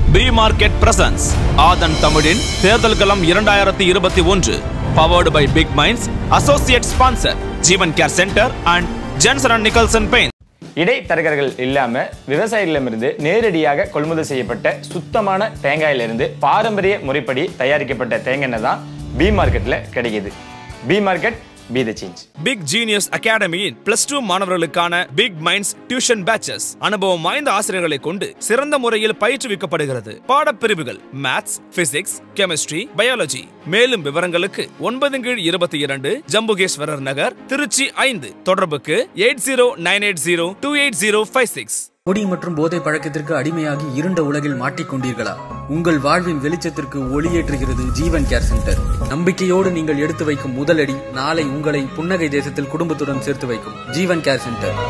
B market presence ஆதன் தமிழின் தேர்தல் களம் இரண்டாயிரத்தி இருபத்தி ஒன்று powered by Big Minds associate sponsor Jeevan care centre and Jensen and Nicholson paint இடைத்தரகர்கள் இல்லாம விவசாயிகளிடமிருந்து நேரடியாக கொள்முதல் செய்யப்பட்ட சுத்தமான தேங்காயிலிருந்து பாரம்பரிய முறைப்படி தயாரிக்கப்பட்ட தேங்காய் எண்ணெய் தான் பி மார்க்கெட்ல கிடைக்குது B market be the change Big Genius அகாடமியின் பிளஸ் டூ மாணவர்களுக்கான பிக் மைண்ட்ஸ் டியூஷன் பேச்சஸ் அனுபவம் வாய்ந்த ஆசிரியர்களை கொண்டு சிறந்த முறையில் பயிற்றுவிக்கப்படுகிறது பாடப்பிரிவுகள் மேத்ஸ் பிசிக்ஸ் கெமிஸ்ட்ரி பயாலஜி மேலும் விவரங்களுக்கு ஒன்பது கீழ் இருபத்தி இரண்டு ஜம்புகேஸ்வரர் நகர் திருச்சி ஐந்து தொடர்புக்கு eight zero nine eight zero two eight zero five six குடி மற்றும் போதை பழக்கத்திற்கு அடிமையாகி இருண்ட உலகில் மாட்டிக்கொண்டீர்களா உங்கள் வாழ்வின் வெளிச்சத்திற்கு ஒளியேற்றுகிறது ஜீவன் கேர் சென்டர் நம்பிக்கையோடு நீங்கள் எடுத்து வைக்கும் முதலடி நாளை உங்களை புன்னகை தேசத்தில் குடும்பத்துடன் சேர்த்து வைக்கும் Jeevan care centre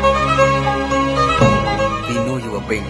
We know your pain.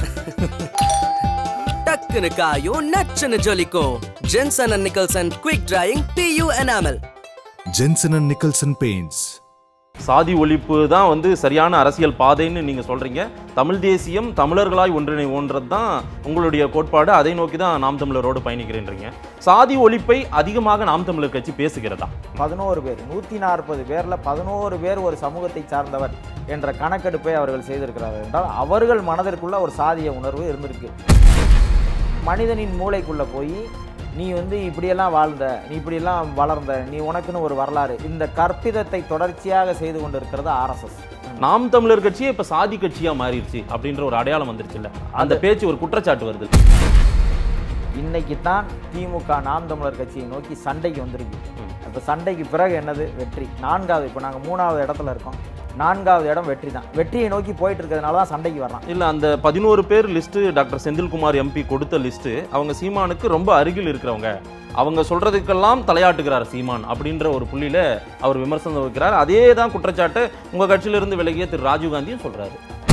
டக்குனு காயும் நச்சுன்னு ஜொலிக்கும் Jensen and Nicholson quick drying PU enamel Jensen and Nicholson Paints. சாதி ஒழிப்பு தான் வந்து சரியான அரசியல் பாதைன்னு நீங்க சொல்றீங்க தமிழ் தேசியம் தமிழர்களாய் ஒன்றிணைவோன்றது தான் உங்களுடைய கோட்பாடு அதை நோக்கி தான் நாம் தமிழரோடு பயணிக்கிறேன்றீங்க சாதி ஒழிப்பை அதிகமாக நாம் தமிழர் கட்சி பேசுகிறதா பதினோரு பேர் நூற்றி நாற்பது பேரில் பதினோரு பேர் ஒரு சமூகத்தை சார்ந்தவர் என்ற கணக்கெடுப்பை அவர்கள் செய்திருக்கிறார்கள் என்றால் அவர்கள் மனதிற்குள்ள ஒரு சாதிய உணர்வு இருந்திருக்கு மனிதனின் மூளைக்குள்ளே போய் நீ வந்து இப்படியெல்லாம் வாழ்ந்த நீ இப்படியெல்லாம் வளர்ந்த நீ உனக்குன்னு ஒரு வரலாறு இந்த கற்பிதத்தை தொடர்ச்சியாக செய்து கொண்டிருக்கிறது ஆர்எஸ்எஸ் நாம் தமிழர் கட்சியே இப்ப சாதி கட்சியா மாறிடுச்சு அப்படின்ற ஒரு அடையாளம் வந்துருச்சுல்ல அந்த பேச்சு ஒரு குற்றச்சாட்டு வருது இன்னைக்கு தான் திமுக நாம் தமிழர் கட்சியை நோக்கி சண்டைக்கு வந்திருக்கு இப்போ சண்டைக்கு பிறகு என்னது வெற்றி நான்காவது இப்போ நாங்கள் மூணாவது இடத்துல இருக்கோம் நான்காவது இடம் வெற்றி தான் வெற்றியை நோக்கி போயிட்டு இருக்கிறதுனால தான் சண்டைக்கு வர்றான் இல்ல அந்த பதினோரு பேர் லிஸ்ட் டாக்டர் செந்தில்குமார் எம்பி கொடுத்த லிஸ்ட் அவங்க சீமானுக்கு ரொம்ப அருகில் இருக்கிறவங்க அவங்க சொல்றதுக்கெல்லாம் தலையாட்டுகிறார் சீமான் அப்படின்ற ஒரு புள்ளியில அவர் விமர்சனம் வைக்கிறார் அதே தான் குற்றச்சாட்டு உங்க கட்சியிலிருந்து விலகிய திரு ராஜீவ்காந்தியும் சொல்றாரு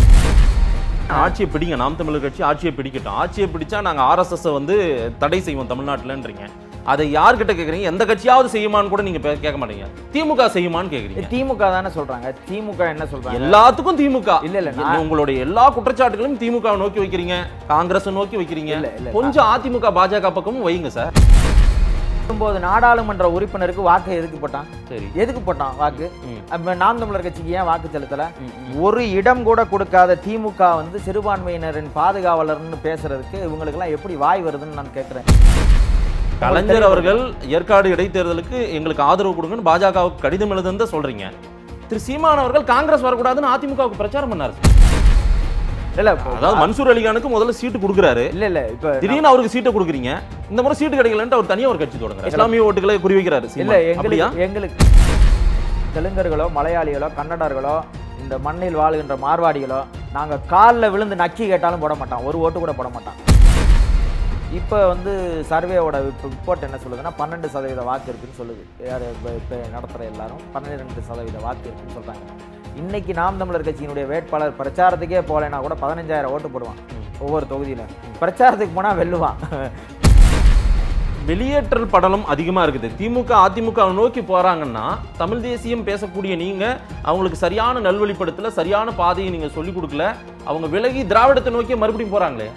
ஆட்சியை பிடிங்க நாம் தமிழர் கட்சி ஆட்சியை பிடிக்கட்டும் ஆட்சியை பிடிச்சா நாங்க ஆர்எஸ்எஸ் வந்து தடை செய்வோம் தமிழ்நாட்டுலன்றீங்க அதை யார்கிட்ட கேக்குறீங்க எந்த கட்சியாவது செய்யுமான்னு கூட நீங்க பே- கேட்க மாட்டீங்க திமுக செய்யுமான்னு கேக்குறீங்க திமுக தானே சொல்றாங்க திமுக என்ன சொல்றாங்க எல்லாத்துக்கும் திமுக இல்ல, இல்ல, நான்- உங்களுடைய எல்லா குற்றச்சாட்டுகளும் திமுக வை நோக்கி வைக்கிறீங்க காங்கிரஸ் நோக்கி வைக்கிறீங்க இல்ல, இல்ல, கொஞ்சம் அதிமுக பாஜக பக்கமும் வைங்க சார் ஒன்பது நாடாளுமன்ற உறுப்பினருக்கு வாக்கு எதுக்கு போட்டான் சரி எதுக்கு போட்டான் வாக்கு ம். அப்ப நாம் தமிழர் கட்சிக்கு ஏன் வாக்கு செலுத்தல ஒரு இடம் கூட கொடுக்காத திமுக வந்து சிறுபான்மையினரின் பாதுகாவலர்னு பேசுறதுக்கு இவங்களுக்கெல்லாம் எப்படி வாய் வருதுன்னு நான் கேட்கிறேன் கலைஞர் அவர்கள் ஏற்காடு இடைத்தேர்தலுக்கு எங்களுக்கு ஆதரவு கொடுங்கன்னு பாஜகவுக்கு கடிதம் எழுதுன்னு சொல்றீங்க திரு சீமான் அவர்கள் காங்கிரஸ் வரக்கூடாதுன்னு அதிமுகவுக்கு பிரச்சாரம் பண்ணாரு இல்ல இப்போ- அதாவது மன்சூர் அலிகானுக்கு முதல்ல சீட்டு கொடுக்குறாரு இல்ல இல்ல இப்ப திடீர்னு அவருக்கு சீட்டை கொடுக்குறீங்க இந்த முறை சீட்டு கிடைக்கலன்ட்டு அவர் தனியா ஒரு கட்சி தொடங்குறாரு இஸ்லாமிய ஓட்டுகளை குறி வைக்கிறாரு இல்ல சீமான். அப்படியா எங்களுக்கு எங்களுக்கு தெலுங்கர்களோ மலையாளிகளோ கன்னடர்களோ இந்த மண்ணில் வாழுகின்ற மார்வாடிகளோ நாங்க காலில் விழுந்து நக்கி கேட்டாலும் போட மாட்டான் ஒரு ஓட்டு கூட போட மாட்டான் இப்போ வந்து சர்வேவோட ரிப்போர்ட் என்ன சொல்லுதுன்னா பன்னெண்டு சதவீத வாக்கு இருக்குன்னு சொல்லுது யார் இப்போ இப்போ நடத்துகிற எல்லாரும் பன்னிரெண்டு சதவீத வாக்கு இருக்குன்னு சொல்கிறாங்க இன்னைக்கு நாம் தமிழர் கட்சியினுடைய வேட்பாளர் பிரச்சாரத்துக்கே போகலைன்னா கூட பதினஞ்சாயிரம் ஓட்டு போடுவான் ஒவ்வொரு தொகுதியில் பிரச்சாரத்துக்கு போனால் வெல்லுவான் வெளியேற்றல் படலம் அதிகமா இருக்குது திமுக அதிமுக வை நோக்கி போறாங்கன்னா தமிழ் தேசியம் பேசக்கூடிய நீங்க அவங்களுக்கு சரியான நல்வழிப்படுத்தல சரியான பாதையை நீங்க சொல்லி கொடுக்கல அவங்க விலகி திராவிடத்தை நோக்கி மறுபடியும் போறாங்களே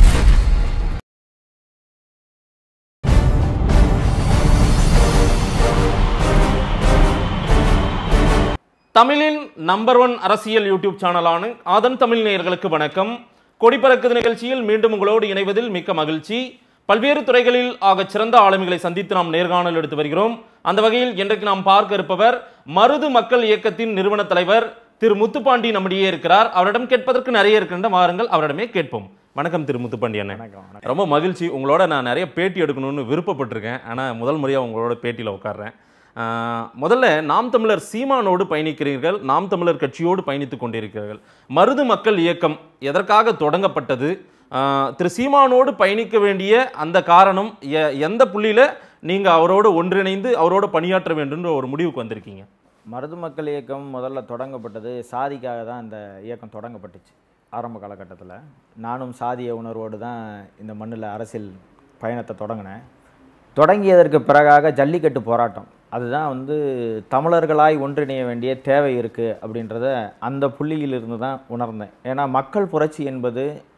தமிழின் நம்பர் ஒன் அரசியல் யூடியூப் சேனலான ஆதன் தமிழ் நேயர்களுக்கு வணக்கம் கொடி பறக்குது நிகழ்ச்சியில் மீண்டும் உங்களோடு இணைவதில் மிக்க மகிழ்ச்சி பல்வேறு துறைகளில் ஆகச் சிறந்த ஆளுமைகளை சந்தித்து நாம் நேர்காணல் எடுத்து வருகிறோம் அந்த வகையில் இன்றைக்கு நாம் பார்க்க இருப்பவர் மருது மக்கள் இயக்கத்தின் நிறுவன தலைவர் திரு முத்துப்பாண்டி நம்மிடையே இருக்கிறார் அவரிடம் கேட்பதற்கு நிறைய இருக்கின்ற வாருங்கள் அவரிடமே கேட்போம் வணக்கம் திரு முத்துப்பாண்டி அண்ணன் வணக்கம் ரொம்ப மகிழ்ச்சி உங்களோட நான் நிறைய பேட்டி எடுக்கணும்னு விருப்பப்பட்டிருக்கேன் ஆனால் முதல் முறையாக உங்களோட பேட்டியில் உட்கார்றேன் ஆஹ், முதல்ல நாம் தமிழர் சீமானோடு பயணிக்கிறீர்கள் நாம் தமிழர் கட்சியோடு பயணித்துக் கொண்டிருக்கிறீர்கள் மருது மக்கள் இயக்கம் எதற்காக தொடங்கப்பட்டது ஆஹ், திரு சீமானோடு பயணிக்க வேண்டிய அந்த காரணம் எ- எந்த புள்ளியில் நீங்கள் அவரோடு ஒன்றிணைந்து அவரோடு பணியாற்ற வேண்டும்ன்ற ஒரு முடிவுக்கு வந்திருக்கீங்க மருது மக்கள் இயக்கம் முதல்ல தொடங்கப்பட்டது சாதிக்காக தான் இந்த இயக்கம் தொடங்கப்பட்டுச்சு ஆரம்ப காலகட்டத்தில் நானும் சாதிய உணர்வோடு தான் இந்த மண்ணில் அரசியல் பயணத்தை தொடங்கினேன் தொடங்கியதற்கு பிறகாக ஜல்லிக்கட்டு போராட்டம் அதுதான் வந்து தமிழர்களாய் ஒன்றிணைய வேண்டிய தேவை இருக்குது அப்படின்றத அந்த புள்ளியிலிருந்து தான் உணர்ந்தேன் ஏன்னா மக்கள் புரட்சி என்பது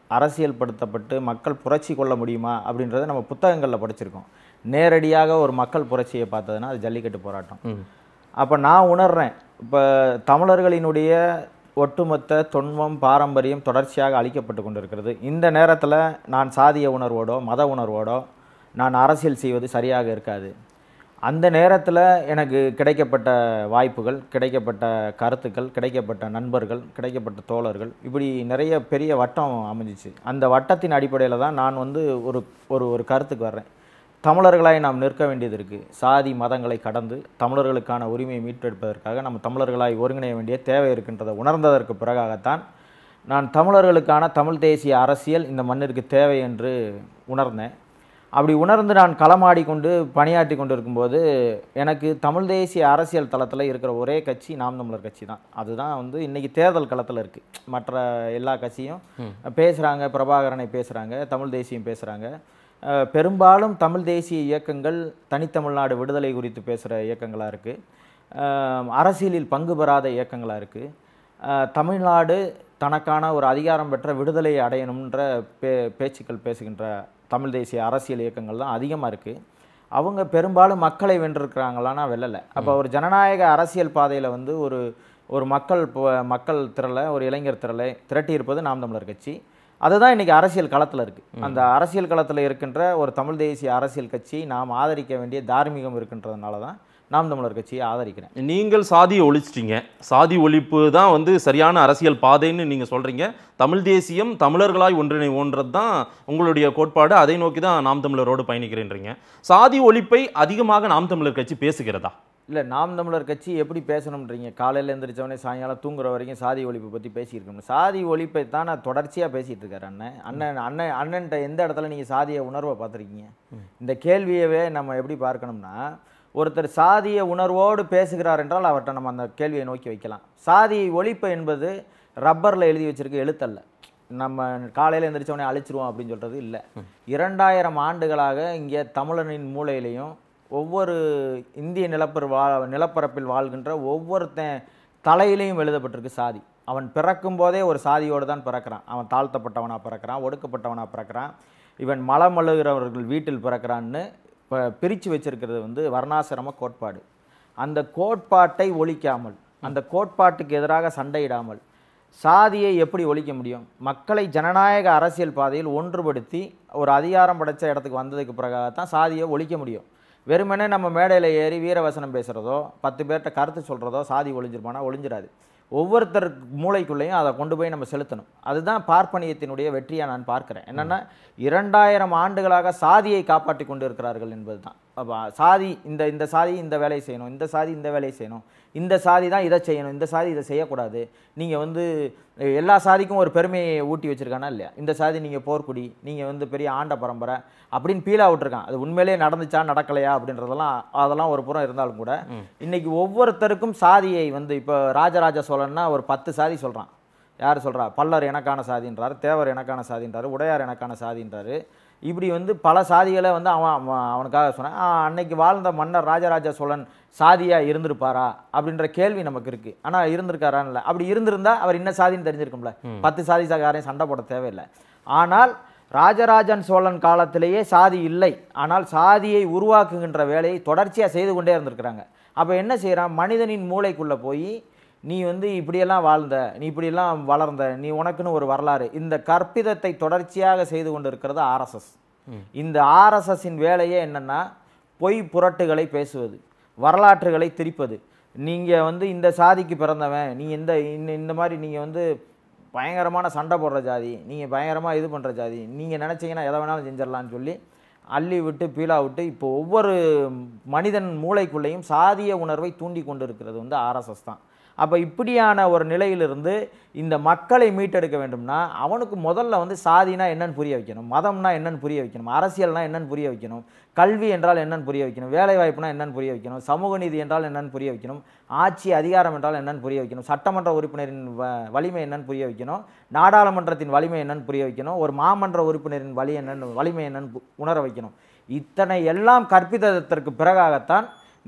அரசியல்படுத்தப்பட்டு மக்கள் புரட்சி கொள்ள முடியுமா அப்படின்றத நம்ம புத்தகங்களில் படிச்சிருக்கோம் நேரடியாக ஒரு மக்கள் புரட்சியை பார்த்ததுன்னா அது ஜல்லிக்கட்டு போராட்டம் அப்போ நான் உணர்றேன் இப்போ தமிழர்களினுடைய ஒட்டுமொத்த தொன்மம் பாரம்பரியம் தொடர்ச்சியாக அழிக்கப்பட்டு கொண்டிருக்கிறது இந்த நேரத்தில் நான் சாதிய உணர்வோடோ மத உணர்வோடோ நான் அரசியல் செய்வது சரியாக இருக்காது அந்த நேரத்தில் எனக்கு கிடைக்கப்பட்ட வாய்ப்புகள் கிடைக்கப்பட்ட கருத்துக்கள் கிடைக்கப்பட்ட நண்பர்கள் கிடைக்கப்பட்ட தோழர்கள் இப்படி நிறைய பெரிய வட்டம் அமைஞ்சிச்சு அந்த வட்டத்தின் அடிப்படையில் தான் நான் வந்து ஒரு ஒரு ஒரு கருத்துக்கு வர்றேன் தமிழர்களாய் நாம் நிற்க வேண்டியது இருக்குது சாதி மதங்களை கடந்து தமிழர்களுக்கான உரிமையை மீட்டெடுப்பதற்காக நம்ம தமிழர்களாய் ஒருங்கிணைய வேண்டிய தேவை இருக்கின்றதை உணர்ந்ததற்கு பிறகாகத்தான் நான் தமிழர்களுக்கான தமிழ் தேசிய அரசியல் இந்த மண்ணிற்கு தேவை என்று உணர்ந்தேன் அப்படி உணர்ந்து நான் களமாடி கொண்டு பணியாற்றி கொண்டு இருக்கும்போது எனக்கு தமிழ் தேசிய அரசியல் தளத்தில் இருக்கிற ஒரே கட்சி நாம் தமிழர் கட்சி தான் அதுதான் வந்து இன்னைக்கு தேர்தல் களத்தில் இருக்குது மற்ற எல்லா கட்சியும் பேசுகிறாங்க பிரபாகரனை பேசுகிறாங்க தமிழ் தேசியம் பேசுகிறாங்க அஹ் பெரும்பாலும் தமிழ் தேசிய இயக்கங்கள் தனித்தமிழ்நாடு விடுதலை குறித்து பேசுகிற இயக்கங்களாக இருக்குது அரசியலில் பங்கு பெறாத இயக்கங்களாக இருக்குது தமிழ்நாடு தனக்கான ஒரு அதிகாரம் பெற்ற விடுதலையை அடையணுன்ற பே பேச்சுக்கள் பேசுகின்ற தமிழ் தேசிய அரசியல் இயக்கங்கள் தான் அதிகமாக இருக்குது அவங்க பெரும்பாலும் மக்களை வென்றிருக்கிறாங்களான்னா வெல்லலை அப்போ ஒரு ஜனநாயக அரசியல் பாதையில் வந்து ஒரு ஒரு மக்கள் ப- மக்கள் திரளை ஒரு இளைஞர் திரளை திரட்டி இருப்பது நாம் தமிழர் கட்சி அதுதான் இன்னைக்கு அரசியல் களத்தில் இருக்கு அந்த அரசியல் களத்தில் இருக்கின்ற ஒரு தமிழ் தேசிய அரசியல் கட்சி நாம் ஆதரிக்க வேண்டிய தார்மீகம் இருக்கின்றதுனால தான் நாம் தமிழர் கட்சியை ஆதரிக்கிறேன் நீங்கள் சாதியை ஒழிச்சிட்டீங்க சாதி ஒழிப்பு தான் வந்து சரியான அரசியல் பாதைன்னு நீங்க சொல்றீங்க தமிழ் தேசியம் தமிழர்களாய் ஒன்றிணை ஒன்றது தான் உங்களுடைய கோட்பாடு அதை நோக்கி தான் நாம் தமிழரோடு பயணிக்கிறேன்றீங்க சாதி ஒழிப்பை அதிகமாக நாம் தமிழர் கட்சி பேசுகிறதா இல்லை நாம் தமிழர் கட்சி எப்படி பேசணுன்றீங்க காலையில் எந்திரிச்சவனே சாயங்காலம் தூங்குற வரைக்கும் சாதி ஒழிப்பு பற்றி பேசியிருக்கணும் சாதி ஒழிப்பை தான் நான் தொடர்ச்சியாக பேசிகிட்டு இருக்காரு அண்ணன் அண்ணன் அண்ணன் அண்ணன்ட்ட எந்த இடத்துல நீங்கள் சாதிய உணர்வை பார்த்துருக்கீங்க இந்த கேள்வியவே நம்ம எப்படி பார்க்கணும்னா ஒருத்தர் சாதிய உணர்வோடு பேசுகிறார் என்றால் அவர்கிட்ட நம்ம அந்த கேள்வியை நோக்கி வைக்கலாம் சாதி ஒழிப்பு என்பது ரப்பரில் எழுதி வச்சிருக்க எழுத்தல்ல நம்ம காலையில் எந்திரிச்சவனே அழிச்சிருவோம் அப்படின்னு சொல்கிறது இல்லை இரண்டாயிரம் ஆண்டுகளாக இங்கே தமிழனின் மூலையிலையும் ஒவ்வொரு இந்திய நிலப்பர வா நிலப்பரப்பில் வாழ்கின்ற ஒவ்வொருத்தன் தலையிலையும் எழுதப்பட்டிருக்கு சாதி அவன் பிறக்கும் போதே ஒரு சாதியோடு தான் பிறக்கிறான் அவன் தாழ்த்தப்பட்டவனாக பிறக்கிறான் ஒடுக்கப்பட்டவனாக பிறக்கிறான் இவன் மலம் அழுகிறவர்கள் வீட்டில் பிறக்கிறான்னு இப்போ பிரித்து வச்சிருக்கிறது வந்து வர்ணாசிரம கோட்பாடு அந்த கோட்பாட்டை ஒழிக்காமல் அந்த கோட்பாட்டுக்கு எதிராக சண்டையிடாமல் சாதியை எப்படி ஒழிக்க முடியும் மக்களை ஜனநாயக அரசியல் பாதையில் ஒன்றுபடுத்தி ஒரு அதிகாரம் படைச்ச இடத்துக்கு வந்ததுக்கு பிறகாகத்தான் சாதியை ஒழிக்க முடியும் வெறுமனே நம்ம மேடையில் ஏறி வீரவசனம் பேசுகிறதோ பத்து பேர்கிட்ட கருத்து சொல்கிறதோ சாதி ஒழிஞ்சிருமானா ஒழிஞ்சிடாது ஒவ்வொருத்தர் மூளைக்குள்ளேயும் அதை கொண்டு போய் நம்ம செலுத்தணும் அதுதான் பார்ப்பனியத்தினுடைய வெற்றியாக நான் பார்க்கிறேன் என்னென்னா இரண்டாயிரம் ஆண்டுகளாக சாதியை காப்பாற்றி கொண்டு இருக்கிறார்கள் என்பது தான் அப்போ சாதி இந்த இந்த சாதி இந்த வேலையை செய்யணும் இந்த சாதி இந்த வேலையை செய்யணும் இந்த சாதி தான் இதை செய்யணும் இந்த சாதி இதை செய்யக்கூடாது நீங்கள் வந்து அஹ், எல்லா சாதிக்கும் ஒரு பெருமையை ஊட்டி வச்சிருக்கானா இல்லையா இந்த சாதி நீங்கள் போர்க்குடி நீங்கள் வந்து பெரிய ஆண்ட பரம்பரை அப்படின்னு பீலா விட்டுருக்கான் அது உண்மையிலேயே நடந்துச்சா நடக்கலையா அப்படின்றதெல்லாம் அதெல்லாம் ஒரு புறம் இருந்தாலும் கூட இன்னைக்கு ஒவ்வொருத்தருக்கும் சாதியை வந்து இப்போ ராஜராஜ சோழன்னா ஒரு பத்து சாதி சொல்கிறான் யார் சொல்றா பல்லர் எனக்கான சாதின்றாரு தேவர் எனக்கான சாதின்றாரு உடையார் எனக்கான சாதின்றாரு இப்படி வந்து பல சாதிகளை வந்து அவன் அவன் அவனுக்காக சொன்னான் ஆ, அன்னைக்கு வாழ்ந்த மன்னர் ராஜராஜ சோழன் சாதியா இருந்திருப்பாரா அப்படின்ற கேள்வி நமக்கு இருக்கு ஆனா இருந்திருக்காரான்னு இல்லை அப்படி இருந்திருந்தா அவர் என்ன சாதின்னு தெரிஞ்சிருக்கும்ல பத்து சாதி யாரையும் சண்டை போட தேவையில்லை ஆனால் ராஜராஜன் சோழன் காலத்திலேயே சாதி இல்லை ஆனால் சாதியை உருவாக்குகின்ற வேலையை தொடர்ச்சியாக செய்து கொண்டே இருந்திருக்கிறாங்க அப்போ என்ன செய்கிறான் மனிதனின் மூளைக்குள்ளே போய் நீ வந்து இப்படியெல்லாம் வாழ்ந்த நீ இப்படியெல்லாம் வளர்ந்த நீ உனக்குன்னு ஒரு வரலாறு இந்த கற்பிதத்தை தொடர்ச்சியாக செய்து கொண்டு இருக்கிறது ஆர்எஸ்எஸ் இந்த ஆர்எஸ்எஸ்ஸின் வேலையே என்னன்னா பொய் புரட்டுகளை பேசுவது வரலாற்றுகளை திரிப்பது நீங்கள் வந்து இந்த சாதிக்கு பிறந்தவன் நீ இந்த இந்த இந்த மாதிரி நீங்கள் வந்து பயங்கரமான சண்டை போடுற ஜாதி நீங்கள் பயங்கரமாக இது பண்ணுற ஜாதி நீங்கள் நினச்சிங்கன்னா எதை வேணாலும் செஞ்சிடலான்னு சொல்லி அள்ளி விட்டு பீலா விட்டு இப்போ ஒவ்வொரு மனிதன் மூளைக்குள்ளேயும் சாதிய உணர்வை தூண்டி கொண்டு இருக்கிறது வந்து ஆர்எஸ்எஸ் தான் அப்போ இப்படியான ஒரு நிலையிலிருந்து இந்த மக்களை மீட்டெடுக்க வேண்டும்னா அவனுக்கு முதல்ல வந்து சாதினா என்னன்னு புரிய வைக்கணும் மதம்னா என்னன்னு புரிய வைக்கணும் அரசியல்னா என்னன்னு புரிய வைக்கணும் கல்வி என்றால் என்னன்னு புரிய வைக்கணும் வேலை வாய்ப்புனா என்னன்னு புரிய வைக்கணும் சமூக நீதி என்றால் என்னன்னு புரிய வைக்கணும் ஆட்சி அதிகாரம் என்றால் என்னன்னு புரிய வைக்கணும் சட்டமன்ற உறுப்பினரின் வ- வலிமை என்னன்னு புரிய வைக்கணும் நாடாளுமன்றத்தின் வலிமை என்னன்னு புரிய வைக்கணும் ஒரு மாமன்ற உறுப்பினரின் வலி என்னன்னு வலிமை என்னன்னு பு- உணர வைக்கணும் இத்தனை எல்லாம் கற்பித்ததற்கு பிறகாகத்தான்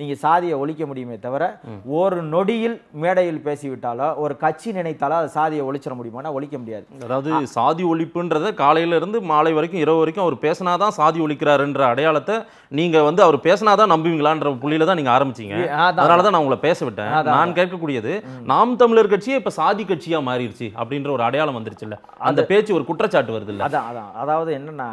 நீங்க சாதியை ஒழிக்க முடியுமே தவிர ஒரு நொடியில் மேடையில் பேசிவிட்டாலோ ஒரு கட்சி நினைத்தாலோ அது சாதியை ஒழிச்சிட முடியுமானா ஒழிக்க முடியாது அதாவது சாதி ஒழிப்புன்றத காலையில இருந்து மாலை வரைக்கும் இரவு வரைக்கும் அவர் பேசினாதான் சாதி ஒழிக்கிறாருன்ற அடையாளத்தை நீங்க வந்து அவர் பேசினாதான் நம்புவீங்களான்ற புள்ளியில தான் நீங்க ஆரம்பிச்சீங்க ஏ, அதான். அதனால தான் நான் உங்களை பேச விட்டேன் அதான். நான் கேட்கக்கூடியது நாம் தமிழர் கட்சியே இப்ப சாதி கட்சியா மாறிடுச்சு அப்படின்ற ஒரு அடையாளம் வந்துருச்சுல்ல அந்த பேச்சு ஒரு குற்றச்சாட்டு வருது இல்ல அதான் அதான் அதாவது என்னன்னா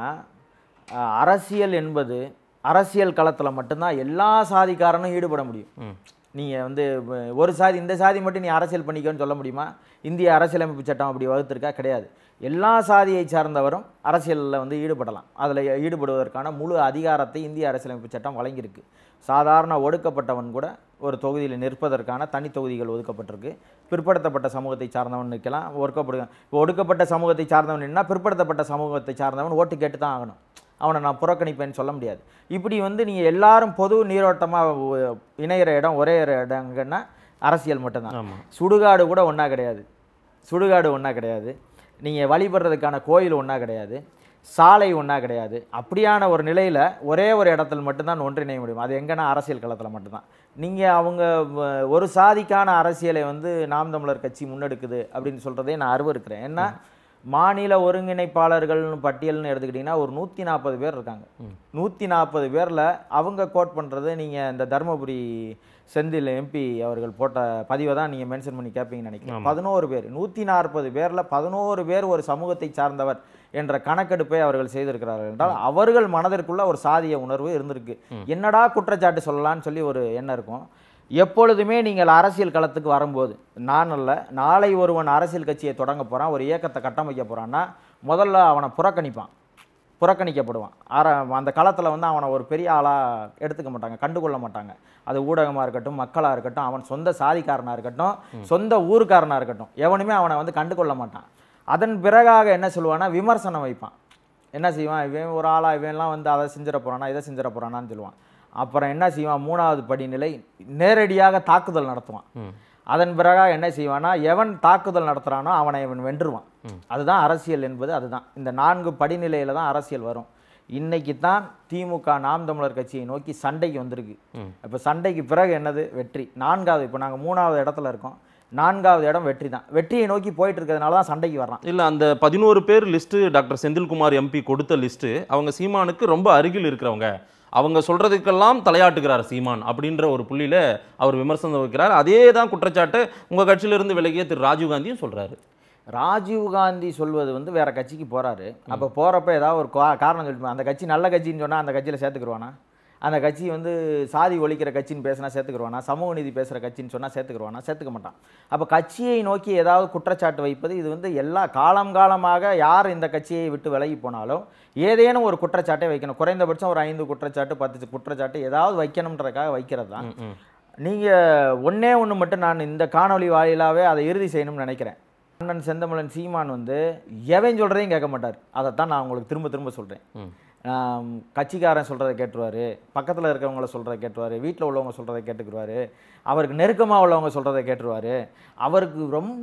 அஹ், அரசியல் என்பது அரசியல் களத்துல மட்டும்தான் எல்லா சாதிக்காரனும் ஈடுபட முடியும் நீங்க வந்து வ- ஒரு சாதி இந்த சாதி மட்டும் நீ அரசியல் பண்ணிக்கோன்னு சொல்ல முடியுமா இந்திய அரசியலமைப்பு சட்டம் அப்படி வகுத்திருக்கா கிடையாது எல்லா சாதியை சார்ந்தவரும் அரசியலில் வந்து ஈடுபடலாம் அதில் ஈடுபடுவதற்கான முழு அதிகாரத்தை இந்திய அரசியலமைப்பு சட்டம் வழங்கியிருக்கு சாதாரண ஒடுக்கப்பட்டவன் கூட ஒரு தொகுதியில் நிற்பதற்கான தனி தொகுதிகள் ஒதுக்கப்பட்டிருக்கு பிற்படுத்தப்பட்ட சமூகத்தை சார்ந்தவன் நிற்கலாம் ஒடுக்கப்படு இப்போ ஒடுக்கப்பட்ட சமூகத்தை சார்ந்தவன் நின்னா பிற்படுத்தப்பட்ட சமூகத்தை சார்ந்தவன் ஓட்டு கேட்டு தான் ஆகணும் அவனை நான் புறக்கணிப்பேன்னு சொல்ல முடியாது இப்படி வந்து நீங்கள் எல்லாரும் பொது நீரோட்டமாக இணையிற இடம் ஒரே இடங்கன்னா அரசியல் மட்டும்தான் ஆமா சுடுகாடு கூட ஒன்றா கிடையாது சுடுகாடு ஒன்றா கிடையாது நீங்கள் வழிபடுறதுக்கான கோயில் ஒன்றா கிடையாது சாலை ஒன்றா கிடையாது அப்படியான ஒரு நிலையில் ஒரே ஒரு இடத்துல மட்டும்தான் ஒன்றிணைய முடியும் அது எங்கன்னா அரசியல் களத்தில் மட்டும்தான் நீங்கள் அவங்க வ- ஒரு சாதிக்கான அரசியலை வந்து நாம் தமிழர் கட்சி முன்னெடுக்குது அப்படின்னு சொல்கிறதே நான் அருவருக்கிறேன் ஏன்னா மாநில ஒருங்கிணைப்பாளர்கள்னு பட்டியல்னு எடுத்துக்கிட்டிங்கன்னா ஒரு நூற்றி நாற்பது பேர் இருக்காங்க நூற்றி நாற்பது பேரில் அவங்க கோட் பண்ணுறது நீங்கள் இந்த தருமபுரி செந்தில் எம்பி அவர்கள் போட்ட பதிவை தான் நீங்கள் மென்ஷன் பண்ணி கேட்பீங்கன்னு நினைக்கிறேன் பதினோரு பேர் நூற்றி நாற்பது பேரில் பதினோரு பேர் ஒரு சமூகத்தை சார்ந்தவர் என்ற கணக்கெடுப்பை அவர்கள் செய்திருக்கிறார்கள் என்றால் அவர்கள் மனதிற்குள்ள ஒரு சாதிய உணர்வு இருந்திருக்கு என்னடா குற்றச்சாட்டு சொல்லலாம்னு சொல்லி ஒரு எண்ணம் இருக்கும் எப்பொழுதுமே நீங்கள் அரசியல் களத்துக்கு வரும்போது நான் அல்ல நாளை ஒருவன் அரசியல் கட்சியை தொடங்க போகிறான் ஒரு இயக்கத்தை கட்டமைக்க போகிறான்னா முதல்ல அவனை புறக்கணிப்பான் புறக்கணிக்கப்படுவான் ஆர அந்த களத்தில் வந்து அவனை ஒரு பெரிய ஆளாக எடுத்துக்க மாட்டாங்க கண்டுகொள்ள மாட்டாங்க அது ஊடகமாக இருக்கட்டும் மக்களாக இருக்கட்டும் அவன் சொந்த சாதிக்காரனாக இருக்கட்டும் சொந்த ஊருக்காரனாக இருக்கட்டும் எவனுமே அவனை வந்து கண்டுகொள்ள மாட்டான் அதன் பிறகாக என்ன சொல்லுவான்னா விமர்சனம் வைப்பான் என்ன செய்வான் இவன் ஒரு ஆளா இவன்லாம் வந்து அதை செஞ்சிட போறானா இதை செஞ்சிட போறானான்னு சொல்லுவான் அப்புறம் என்ன செய்வான் மூணாவது படிநிலை நேரடியாக தாக்குதல் நடத்துவான் அதன் பிறகாக என்ன செய்வானா எவன் தாக்குதல் நடத்துறானோ அவனை இவன் வென்றுவான் அதுதான் அரசியல் என்பது அதுதான் இந்த நான்கு படிநிலையில தான் அரசியல் வரும் இன்னைக்கு தான் திமுக நாம் தமிழர் கட்சியை நோக்கி சண்டைக்கு வந்திருக்கு இப்போ சண்டைக்கு பிறகு என்னது வெற்றி நான்காவது இப்போ நாங்கள் மூணாவது இடத்துல இருக்கோம் நான்காவது இடம் வெற்றி தான் வெற்றியை நோக்கி போயிட்டு இருக்கிறதுனால தான் சண்டைக்கு வர்றான் இல்ல அந்த பதினோரு பேர் லிஸ்ட் டாக்டர் செந்தில்குமார் எம்பி கொடுத்த லிஸ்ட் அவங்க சீமானுக்கு ரொம்ப அருகில் இருக்கிறவங்க அவங்க சொல்றதுக்கெல்லாம் தலையாட்டுகிறார் சீமான் அப்படின்ற ஒரு புள்ளியில அவர் விமர்சனம் வைக்கிறார் அதே தான் குற்றச்சாட்டு உங்க கட்சியிலிருந்து விலகிய திரு ராஜீவ்காந்தியும் சொல்றாரு ராஜீவ் காந்தி சொல்வது வந்து வேற கட்சிக்கு போறாரு அப்போ போறப்ப ஏதாவது ஒரு கா- காரணம் சொல்லிட்டு அந்த கட்சி நல்ல கட்சின்னு சொன்னா அந்த கட்சியில சேர்த்துக்குருவானா அந்த கட்சி வந்து சாதி ஒழிக்கிற கட்சின்னு பேசினா சேர்த்துக்குருவானா சமூக நீதி பேசுற கட்சின்னு சொன்னா சேர்த்துக்குருவானா சேர்த்துக்க மாட்டான் அப்போ கட்சியை நோக்கி ஏதாவது குற்றச்சாட்டு வைப்பது இது வந்து எல்லா காலம் காலமாக யார் இந்த கட்சியை விட்டு விலகி போனாலும் ஏதேனும் ஒரு குற்றச்சாட்டை வைக்கணும் குறைந்தபட்சம் ஒரு ஐந்து குற்றச்சாட்டு பத்து குற்றச்சாட்டு ஏதாவது வைக்கணுன்றதுக்காக வைக்கிறது தான் நீங்கள் ஒண்ணே ஒன்று மட்டும் நான் இந்த காணொளி வாயிலாவே அதை இறுதி செய்யணும்னு நினைக்கிறேன் அண்ணன் செந்தமிழன் சீமான் வந்து எவன் சொல்கிறதையும் கேட்க மாட்டார் அதைத்தான் நான் உங்களுக்கு திரும்ப திரும்ப சொல்கிறேன் கட்சிக்காரன் சொல்கிறத கேட்டுருவாரு பக்கத்தில் இருக்கிறவங்கள சொல்கிறத கேட்டுருவாரு வீட்டில் உள்ளவங்க சொல்கிறத கேட்டுக்குருவாரு அவருக்கு நெருக்கமாக உள்ளவங்க சொல்கிறத கேட்டுருவாரு அவருக்கு ரொம்ப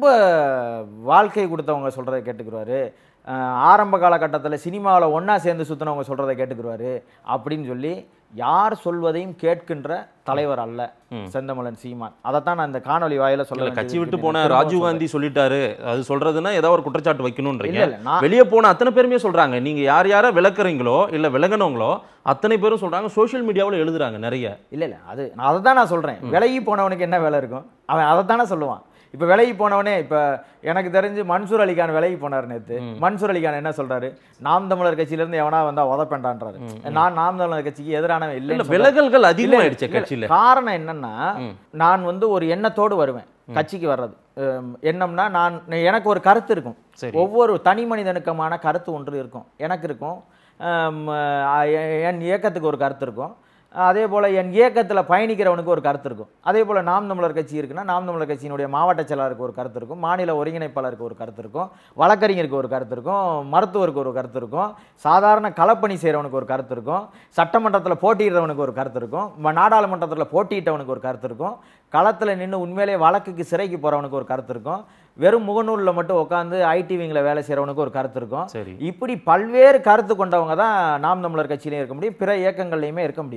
வாழ்க்கை கொடுத்தவங்க சொல்கிறத கேட்டுக்குருவாரு ஆஹ் ஆரம்ப காலகட்டத்தில் சினிமாவில் ஒன்றா சேர்ந்து சுற்றினவங்க சொல்கிறத கேட்டுக்குருவாரு அப்படின்னு சொல்லி யார் சொல்வதையும் கேட்கின்ற தலைவர் அல்ல செந்தமிழன் சீமான் அதைத்தான் நான் இந்த காணொளி வாயில சொல்ல இல்ல, கட்சி வேண்டியது விட்டு இருக்கு. போன நான் திரும்ப ராஜீவ் சொல்றேன். காந்தி சொல்லிட்டாரு அது சொல்றதுன்னா ஏதாவது ஒரு குற்றச்சாட்டு வைக்கணும்ன்றீங்க இல்ல, இல்ல, நான்- வெளியே போன அத்தனை பேருமே சொல்றாங்க நீங்க யார் யாரை விளக்குறீங்களோ இல்ல விலகினவங்களோ அத்தனை பேரும் சொல்றாங்க சோஷியல் மீடியாவுல எழுதுறாங்க நிறைய இல்ல இல்ல அது நான் அதை தான் நான் சொல்றேன் விலகி போனவனுக்கு என்ன வேலை இருக்கும் அவன் அதை தானே சொல்லுவான் இப்ப விலகி போனவனே இப்ப எனக்கு தெரிஞ்சு மன்சூர் அலிகான் விலகி போனார் நேத்து மன்சூர் அலிகான் என்ன சொல்றாரு நாம் தமிழர் கட்சியில இருந்து எவனா வந்தா உதப்பேன்டான்றாரு நான் நாம் தமிழர் கட்சிக்கு எதிரானவன் இல்ல இல்லை விலகல்கள் அதிகமாயிடுச்சு கட்சியில காரணம் என்னன்னா நான் வந்து ஒரு எண்ணத்தோடு வருவேன் கட்சிக்கு வர்றது அஹ் எண்ணம்னா நான் எனக்கு ஒரு கருத்து இருக்கும் சரி. ஒவ்வொரு தனி மனிதனுக்குமான கருத்து ஒன்று இருக்கும் எனக்கு இருக்கும் அம், அஹ் என் இயக்கத்துக்கு ஒரு கருத்து இருக்கும் அதே போல் என் இயக்கத்தில் பயணிக்கிறவனுக்கு ஒரு கருத்து இருக்கும் அதே போல் நாம் தமிழர் கட்சி இருக்குன்னா நாம் தமிழர் கட்சியினுடைய மாவட்ட செயலாளருக்கு ஒரு கருத்து இருக்கும் மாநில ஒருங்கிணைப்பாளருக்கு ஒரு கருத்து இருக்கும் வழக்கறிஞருக்கு ஒரு கருத்து இருக்கும் மருத்துவருக்கு ஒரு கருத்து இருக்கும் சாதாரண களப்பணி செய்கிறவனுக்கு ஒரு கருத்து இருக்கும் சட்டமன்றத்தில் போட்டியிடுறவனுக்கு ஒரு கருத்து இருக்கும் ம- நாடாளுமன்றத்தில் போட்டியிட்டவனுக்கு ஒரு கருத்து இருக்கும் களத்தில் நின்று உண்மையிலே வழக்குக்கு சிறைக்கு போகிறவனுக்கு ஒரு கருத்து இருக்கும் வெறும் முகநூலில் மட்டும் உட்காந்து ஐடி விங்கில் வேலை செய்கிறவனுக்கு ஒரு கருத்து இருக்கும் சரி இப்படி பல்வேறு கருத்து கொண்டவங்க தான் நாம் தமிழர் கட்சியிலையும் இருக்க முடியும் பிற இயக்கங்கள்லையுமே இருக்க முடியும்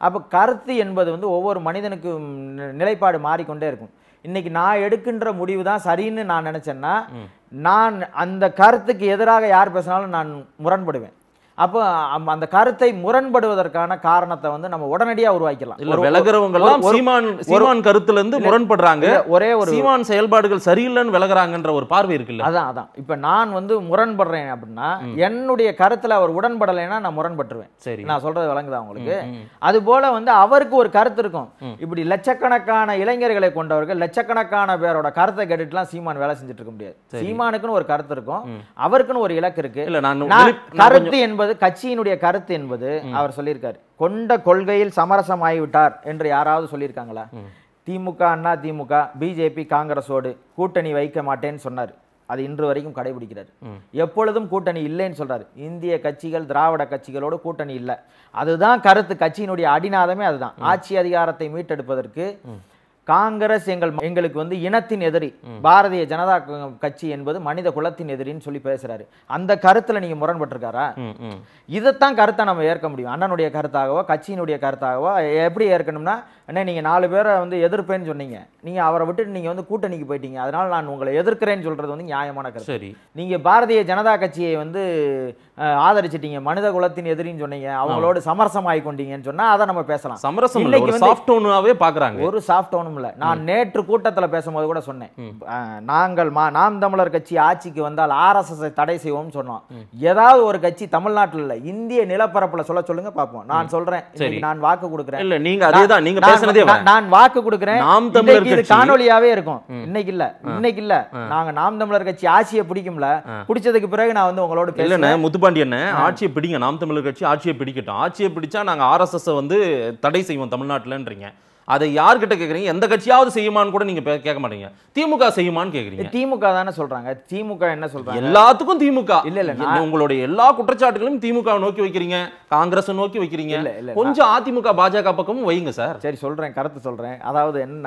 அப்போ கருத்து என்பது வந்து ஒவ்வொரு மனிதனுக்கும் நி- நிலைப்பாடு மாறிக்கொண்டே இருக்கும் இன்னைக்கு நான் எடுக்கின்ற முடிவு தான் சரின்னு நான் நினைச்சேன்னா நான் அந்த கருத்துக்கு எதிராக யார் பேசினாலும் நான் முரண்படுவேன் அப்போ அம்- அந்த கருத்தை முரண்படுவதற்கான காரணத்தை வந்து நம்ம உடனடியா உருவாக்கலாம் இல்ல ஒரு- விலகிறவங்க எல்லாம் ஒரு- ஒரு- சீமான் சீமான் கருத்துல இருந்து இல்ல, முரண்படுறாங்க இல்ல, ஒரே ஒரு சீமான் செயல்பாடுகள் சரியில்லைன்னு விலகுறாங்கன்ற ஒரு பார்வை இருக்குல்ல அதான் அதான் இப்ப நான் வந்து முரண்படுறேன் அப்படின்னா என்னுடைய கருத்துல அவர் உடன்படலைன்னா நான் முரண்பட்டுருவேன் சரி நான் சொல்றது விளங்குதா உங்களுக்கு ம், ம். அது போல வந்து அவருக்கு ஒரு கருத்து இருக்கும் இப்படி லட்சக்கணக்கான இளைஞர்களை கொண்டவர்கள் லட்சக்கணக்கான பேரோட கருத்தை கேட்டுட்டுலாம் சீமான் வேலை செஞ்சுட்டு இருக்க முடியாது சீமானுக்குன்னு ஒரு கருத்து இருக்கும் அவருக்குன்னு ஒரு இலக்கு இருக்கு இல்ல நான் நான் வெளி- நான் கருத்து என்பது கட்சியினுடைய கருத்து என்பது அவர் சொல்லியிருக்காரு கொண்ட கொள்கையில் சமரசமாகிவிட்டார் என்று யாராவது சொல்லியிருக்காங்களா திமுக அண்ணா திமுக பிஜேபி காங்கிரஸோடு கூட்டணி வைக்க மாட்டேன்னு சொன்னார் அது இன்று வரைக்கும் கடைபிடிக்கிறார் எப்பொழுதும் கூட்டணி இல்லைன்னு சொல்றாரு இந்திய கட்சிகள் திராவிட கட்சிகளோடு கூட்டணி இல்லை அதுதான் கருத்து கட்சியினுடைய அடிநாதமே அதுதான் ஆட்சி அதிகாரத்தை மீட்டெடுப்பதற்கு காங்கிரஸ் எங்கள் எங்களுக்கு வந்து இனத்தின் எதிரி பாரதிய ஜனதா க- கட்சி என்பது மனித குலத்தின் எதிரின்னு சொல்லி பேசுறாரு அந்த கருத்துல நீங்க முரண்பட்டிருக்காரா ம், ம். இதைத்தான் கருத்தை நம்ம ஏற்க முடியும் அண்ணனுடைய கருத்தாகவோ கட்சியினுடைய கருத்தாகவோ எப்படி ஏற்கணும்னா அண்ணே நீங்க நாலு பேரை வந்து எதிர்ப்பேன்னு சொன்னீங்க நீங்க அவரை விட்டுட்டு நீங்க வந்து கூட்டணிக்கு போயிட்டீங்க அதனால நான் உங்களை எதிர்க்கிறேன்னு சொல்றது வந்து நியாயமான கருத்து சரி நீங்க பாரதிய ஜனதா கட்சியை வந்து அஹ், ஆதரிச்சிட்டீங்க மனித குலத்தின் எதிரின்னு சொன்னீங்க அவங்களோட சமரசம் ஆகி கொண்டீங்கன்னு சொன்னா அதை நம்ம பேசலாம் சமரசம் இல்ல இன்னைக்கு ஒரு வந்து- சாஃப்ட் டோனாவே பாக்குறாங்க ஒரு சாஃப்ட் ஒன்றும் இல்லை நான் நேற்று கூட்டத்துல பேசும்போது கூட சொன்னேன் அஹ், நாங்கள் மா நாம் தமிழர் கட்சி ஆட்சிக்கு வந்தால் ஆர்எஸ்எஸ் தடை செய்வோம்னு சொன்னோம் ஏதாவது ஒரு கட்சி தமிழ்நாட்டில் இல்ல இந்திய நிலப்பரப்புல சொல்ல சொல்லுங்க பார்ப்போம் நான் சொல்றேன் இன்னைக்கு நான் வாக்கு கொடுக்குறேன் இல்ல நீங்க அதேதான் நீங்க நான் பேசுனதே நான் நான் வாக்கு கொடுக்குறேன் நாம் தமிழர் இன்னைக்கு இது கட்சி- காணொலியாவே இருக்கும் இன்னைக்கு இல்ல இன்னைக்கு இல்ல நாங்க நாம் தமிழர் கட்சி ஆட்சியை பிடிக்கும்ல பிடிச்சதுக்கு பிறகு நான் வந்து உங்களோட இல்லண்ணே பேசுறேன் முத்துப்பாண்டி அண்ணன் ஆட்சியை பிடிங்க நாம் தமிழர் கட்சி ஆட்சியை பிடிக்கட்டும் ஆட்சியை பிடிச்சா நாங்க ஆர்எஸ்எஸ் வந்து தடை செய்வோம் தமிழ்நாட்டுலன்றீங்க அதை யார்கிட்ட கேக்குறீங்க எந்த கட்சியாவது செய்யுமான்னு கூட நீங்க பே- கேட்க மாட்டீங்க திமுக செய்யுமான்னு கேக்குறீங்க திமுக தானே சொல்றாங்க திமுக என்ன சொல்றாங்க எல்லாத்துக்கும் திமுக இல்ல, இல்ல, என்ன உங்களுடைய எல்லா குற்றச்சாட்டுகளையும் திமுக நோக்கி வைக்கிறீங்க காங்கிரஸ் நோக்கி வைக்கிறீங்க இல்ல, இல்ல, கொஞ்சம் அதிமுக பாஜக பக்கமும் வைங்க சார் சரி சொல்றேன் கருத்து சொல்றேன் அதாவது என்ன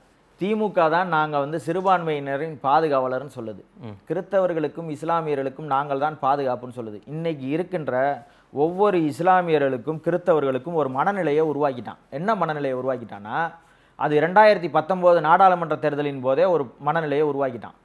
திமுக தான் நாங்க வந்து சிறுபான்மையினரின் பாதுகாவலர்னு சொல்லுது கிறிஸ்தவர்களுக்கும் இஸ்லாமியர்களுக்கும் நாங்கள் தான் பாதுகாப்புன்னு சொல்லுது இன்னைக்கு இருக்கின்ற ஒவ்வொரு இஸ்லாமியர்களுக்கும் கிறிஸ்தவர்களுக்கும் ஒரு மனநிலையை உருவாக்கிட்டான் என்ன மனநிலையை உருவாக்கிட்டான்னா அது ரெண்டாயிரத்தி பத்தொம்போது நாடாளுமன்ற தேர்தலின் போதே ஒரு மனநிலையை உருவாக்கிட்டான்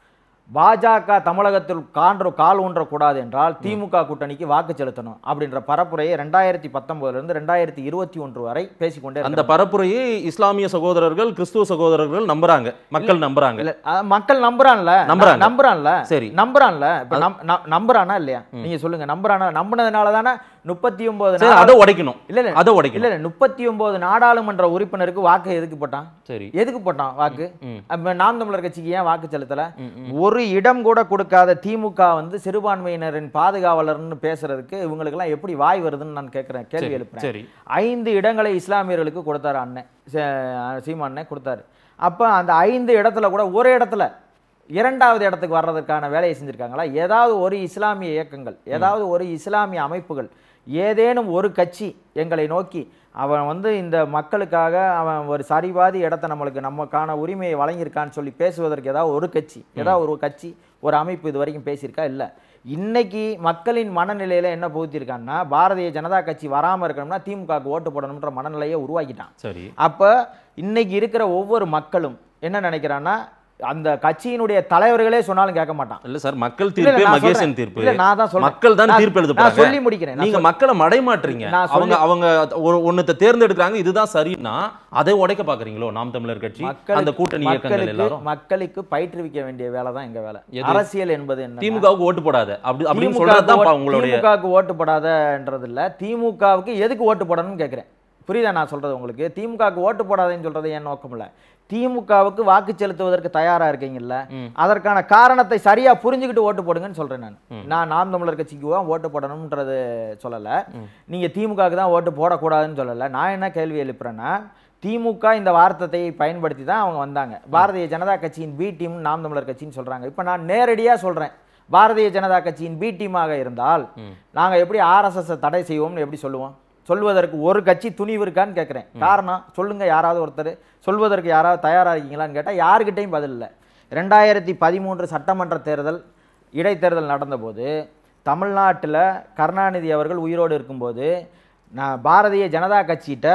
பாஜக தமிழகத்தில் கான்று கால் ஊன்றக்கூடாது என்றால் திமுக கூட்டணிக்கு வாக்கு செலுத்தணும் அப்படின்ற பரப்புரையை ரெண்டாயிரத்தி பத்தொன்பதுல இருந்து ரெண்டாயிரத்தி இருபத்தி ஒன்று வரை பேசிக்கொண்டே அந்த இருக்கிறாங்க. பரப்புரையை இஸ்லாமிய சகோதரர்கள் கிறிஸ்துவ சகோதரர்கள் நம்புறாங்க மக்கள் நம்புறாங்க இல்ல அஹ் மக்கள் நம்புறான்ல நம்புறாங்க. நம்புறான்ல சரி. நம்புறான்ல இப்ப நம்- நம்- நம்புறானா இல்லையா நீங்க சொல்லுங்க நம்புறானா நம்பினதுனால தானே முப்பத்தி ஒன்பது சரி அதை உடைக்கணும் இல்ல இல்ல அதை இல்ல உடைக்கணும் இல்ல முப்பத்தி ஒன்பது நாடாளுமன்ற உறுப்பினருக்கு வாக்கு எதுக்கு போட்டான் சரி எதுக்கு போட்டான் வாக்கு ம். அப்ப நாம் தமிழர் கட்சிக்கு ஏன் வாக்கு செலுத்தல ஒரு இடம் கூட கொடுக்காத திமுக வந்து சிறுபான்மையினரின் பாதுகாவலர்னு பேசுறதுக்கு இவங்களுக்கெல்லாம் எப்படி வாய் வருதுன்னு நான் கேட்கிறேன் கேள்வி எழுப்புறேன் சரி ஐந்து இடங்களை இஸ்லாமியர்களுக்கு கொடுத்தாரு அண்ணன் சே- சீமா அண்ணன் கொடுத்தாரு அப்ப அந்த ஐந்து இடத்துல கூட ஒரு இடத்துல இரண்டாவது இடத்துக்கு வர்றதுக்கான வேலையை செஞ்சிருக்காங்களா ஏதாவது ஒரு இஸ்லாமிய இயக்கங்கள் ஏதாவது ஒரு இஸ்லாமிய அமைப்புகள் ஏதேனும் ஒரு கட்சி எங்களை நோக்கி அவன் வந்து இந்த மக்களுக்காக அவன் ஒரு சரிபாதி இடத்த நம்மளுக்கு நமக்கான உரிமையை வழங்கியிருக்கான்னு சொல்லி பேசுவதற்கு ஏதாவது ஒரு கட்சி ஏதாவது ஒரு கட்சி ஒரு அமைப்பு இது வரைக்கும் பேசியிருக்கா இல்லை இன்னைக்கு மக்களின் மனநிலையில என்ன புகுத்திருக்கான்னா பாரதிய ஜனதா கட்சி வராம இருக்கணும்னா திமுகவுக்கு ஓட்டு போடணும்ன்ற மனநிலையை உருவாக்கிட்டான் சரி அப்ப இன்னைக்கு இருக்கிற ஒவ்வொரு மக்களும் என்ன நினைக்கிறான்னா அந்த கட்சியினுடைய தலைவர்களே சொன்னாலும் கேட்க மாட்டான் இல்ல சார் மக்கள் இல்ல, தீர்ப்பே நான் மகேசன் சொல்றேன். தீர்ப்பு இல்ல, நான் தான் சொல்றேன். மக்கள் தான் நான் தீர்ப்பு எழுத நான் போறாங்க சொல்லி முடிக்கிறேன். நான் நீங்க சொல்- மக்களை மடைமாட்டுறீங்க நான் அவங்க சொல்லி- அவங்க ஒரு ஒன்னத்தை தேர்ந்தெடுக்கிறாங்க இதுதான் சரின்னா அதை உடைக்க பாக்குறீங்களோ நாம் தமிழர் கட்சி மக்களுக்கு- அந்த கூட்டணி இயக்கங்கள் மக்களுக்கு எல்லாரும் மக்களுக்கு பயிற்றுவிக்க வேண்டிய வேலை தான் எங்க வேலை எது? அரசியல் என்பது என்ன திமுகவுக்கு ஓட்டு போடாத அப்படி அப்படின்னு திமுகவுக்கு சொல்றதுதான் ஓட்டு- உங்களுடைய திமுகவுக்கு ஓட்டு போடாதன்றது இல்ல திமுகவுக்கு எதுக்கு ஓட்டு போடணும்னு கேட்கிறேன் புரியுதா நான் சொல்றது உங்களுக்கு திமுகவுக்கு ஓட்டு போடாதேன்னு சொல்றது என் நோக்கம் இல்ல திமுகவுக்கு வாக்கு செலுத்துவதற்கு தயாரா இருக்கீங்கல்ல அதற்கான காரணத்தை சரியா புரிஞ்சுக்கிட்டு ஓட்டு போடுங்கன்னு சொல்றேன் நான் நான் நாம் தமிழர் கட்சிக்கு தான் ஓட்டு போடணும்ன்றது சொல்லல நீங்க திமுகவுக்கு தான் ஓட்டு போடக்கூடாதுன்னு சொல்லல நான் என்ன கேள்வி எழுப்புறேன்னா திமுக இந்த வார்த்தையை பயன்படுத்தி தான் அவங்க வந்தாங்க பாரதிய ஜனதா கட்சியின் பி டீம் நாம் தமிழர் கட்சின்னு சொல்றாங்க இப்போ நான் நேரடியா சொல்றேன் பாரதிய ஜனதா கட்சியின் பி டீமாக இருந்தால் நாங்க எப்படி ஆர்எஸ்எஸ் தடை செய்வோம்னு எப்படி சொல்லுவோம் சொல்வதற்கு ஒரு கட்சி துணிவு இருக்கான்னு கேட்குறேன் காரணம் சொல்லுங்க யாராவது ஒருத்தர் சொல்வதற்கு யாராவது தயாரா இருக்கீங்களான்னு கேட்டா யாருக்கிட்டையும் பதில் இல்லை ரெண்டாயிரத்தி பதிமூன்று சட்டமன்ற தேர்தல் இடைத்தேர்தல் நடந்தபோது தமிழ்நாட்டில் கருணாநிதி அவர்கள் உயிரோடு இருக்கும்போது நான் பாரதிய ஜனதா கட்சிகிட்ட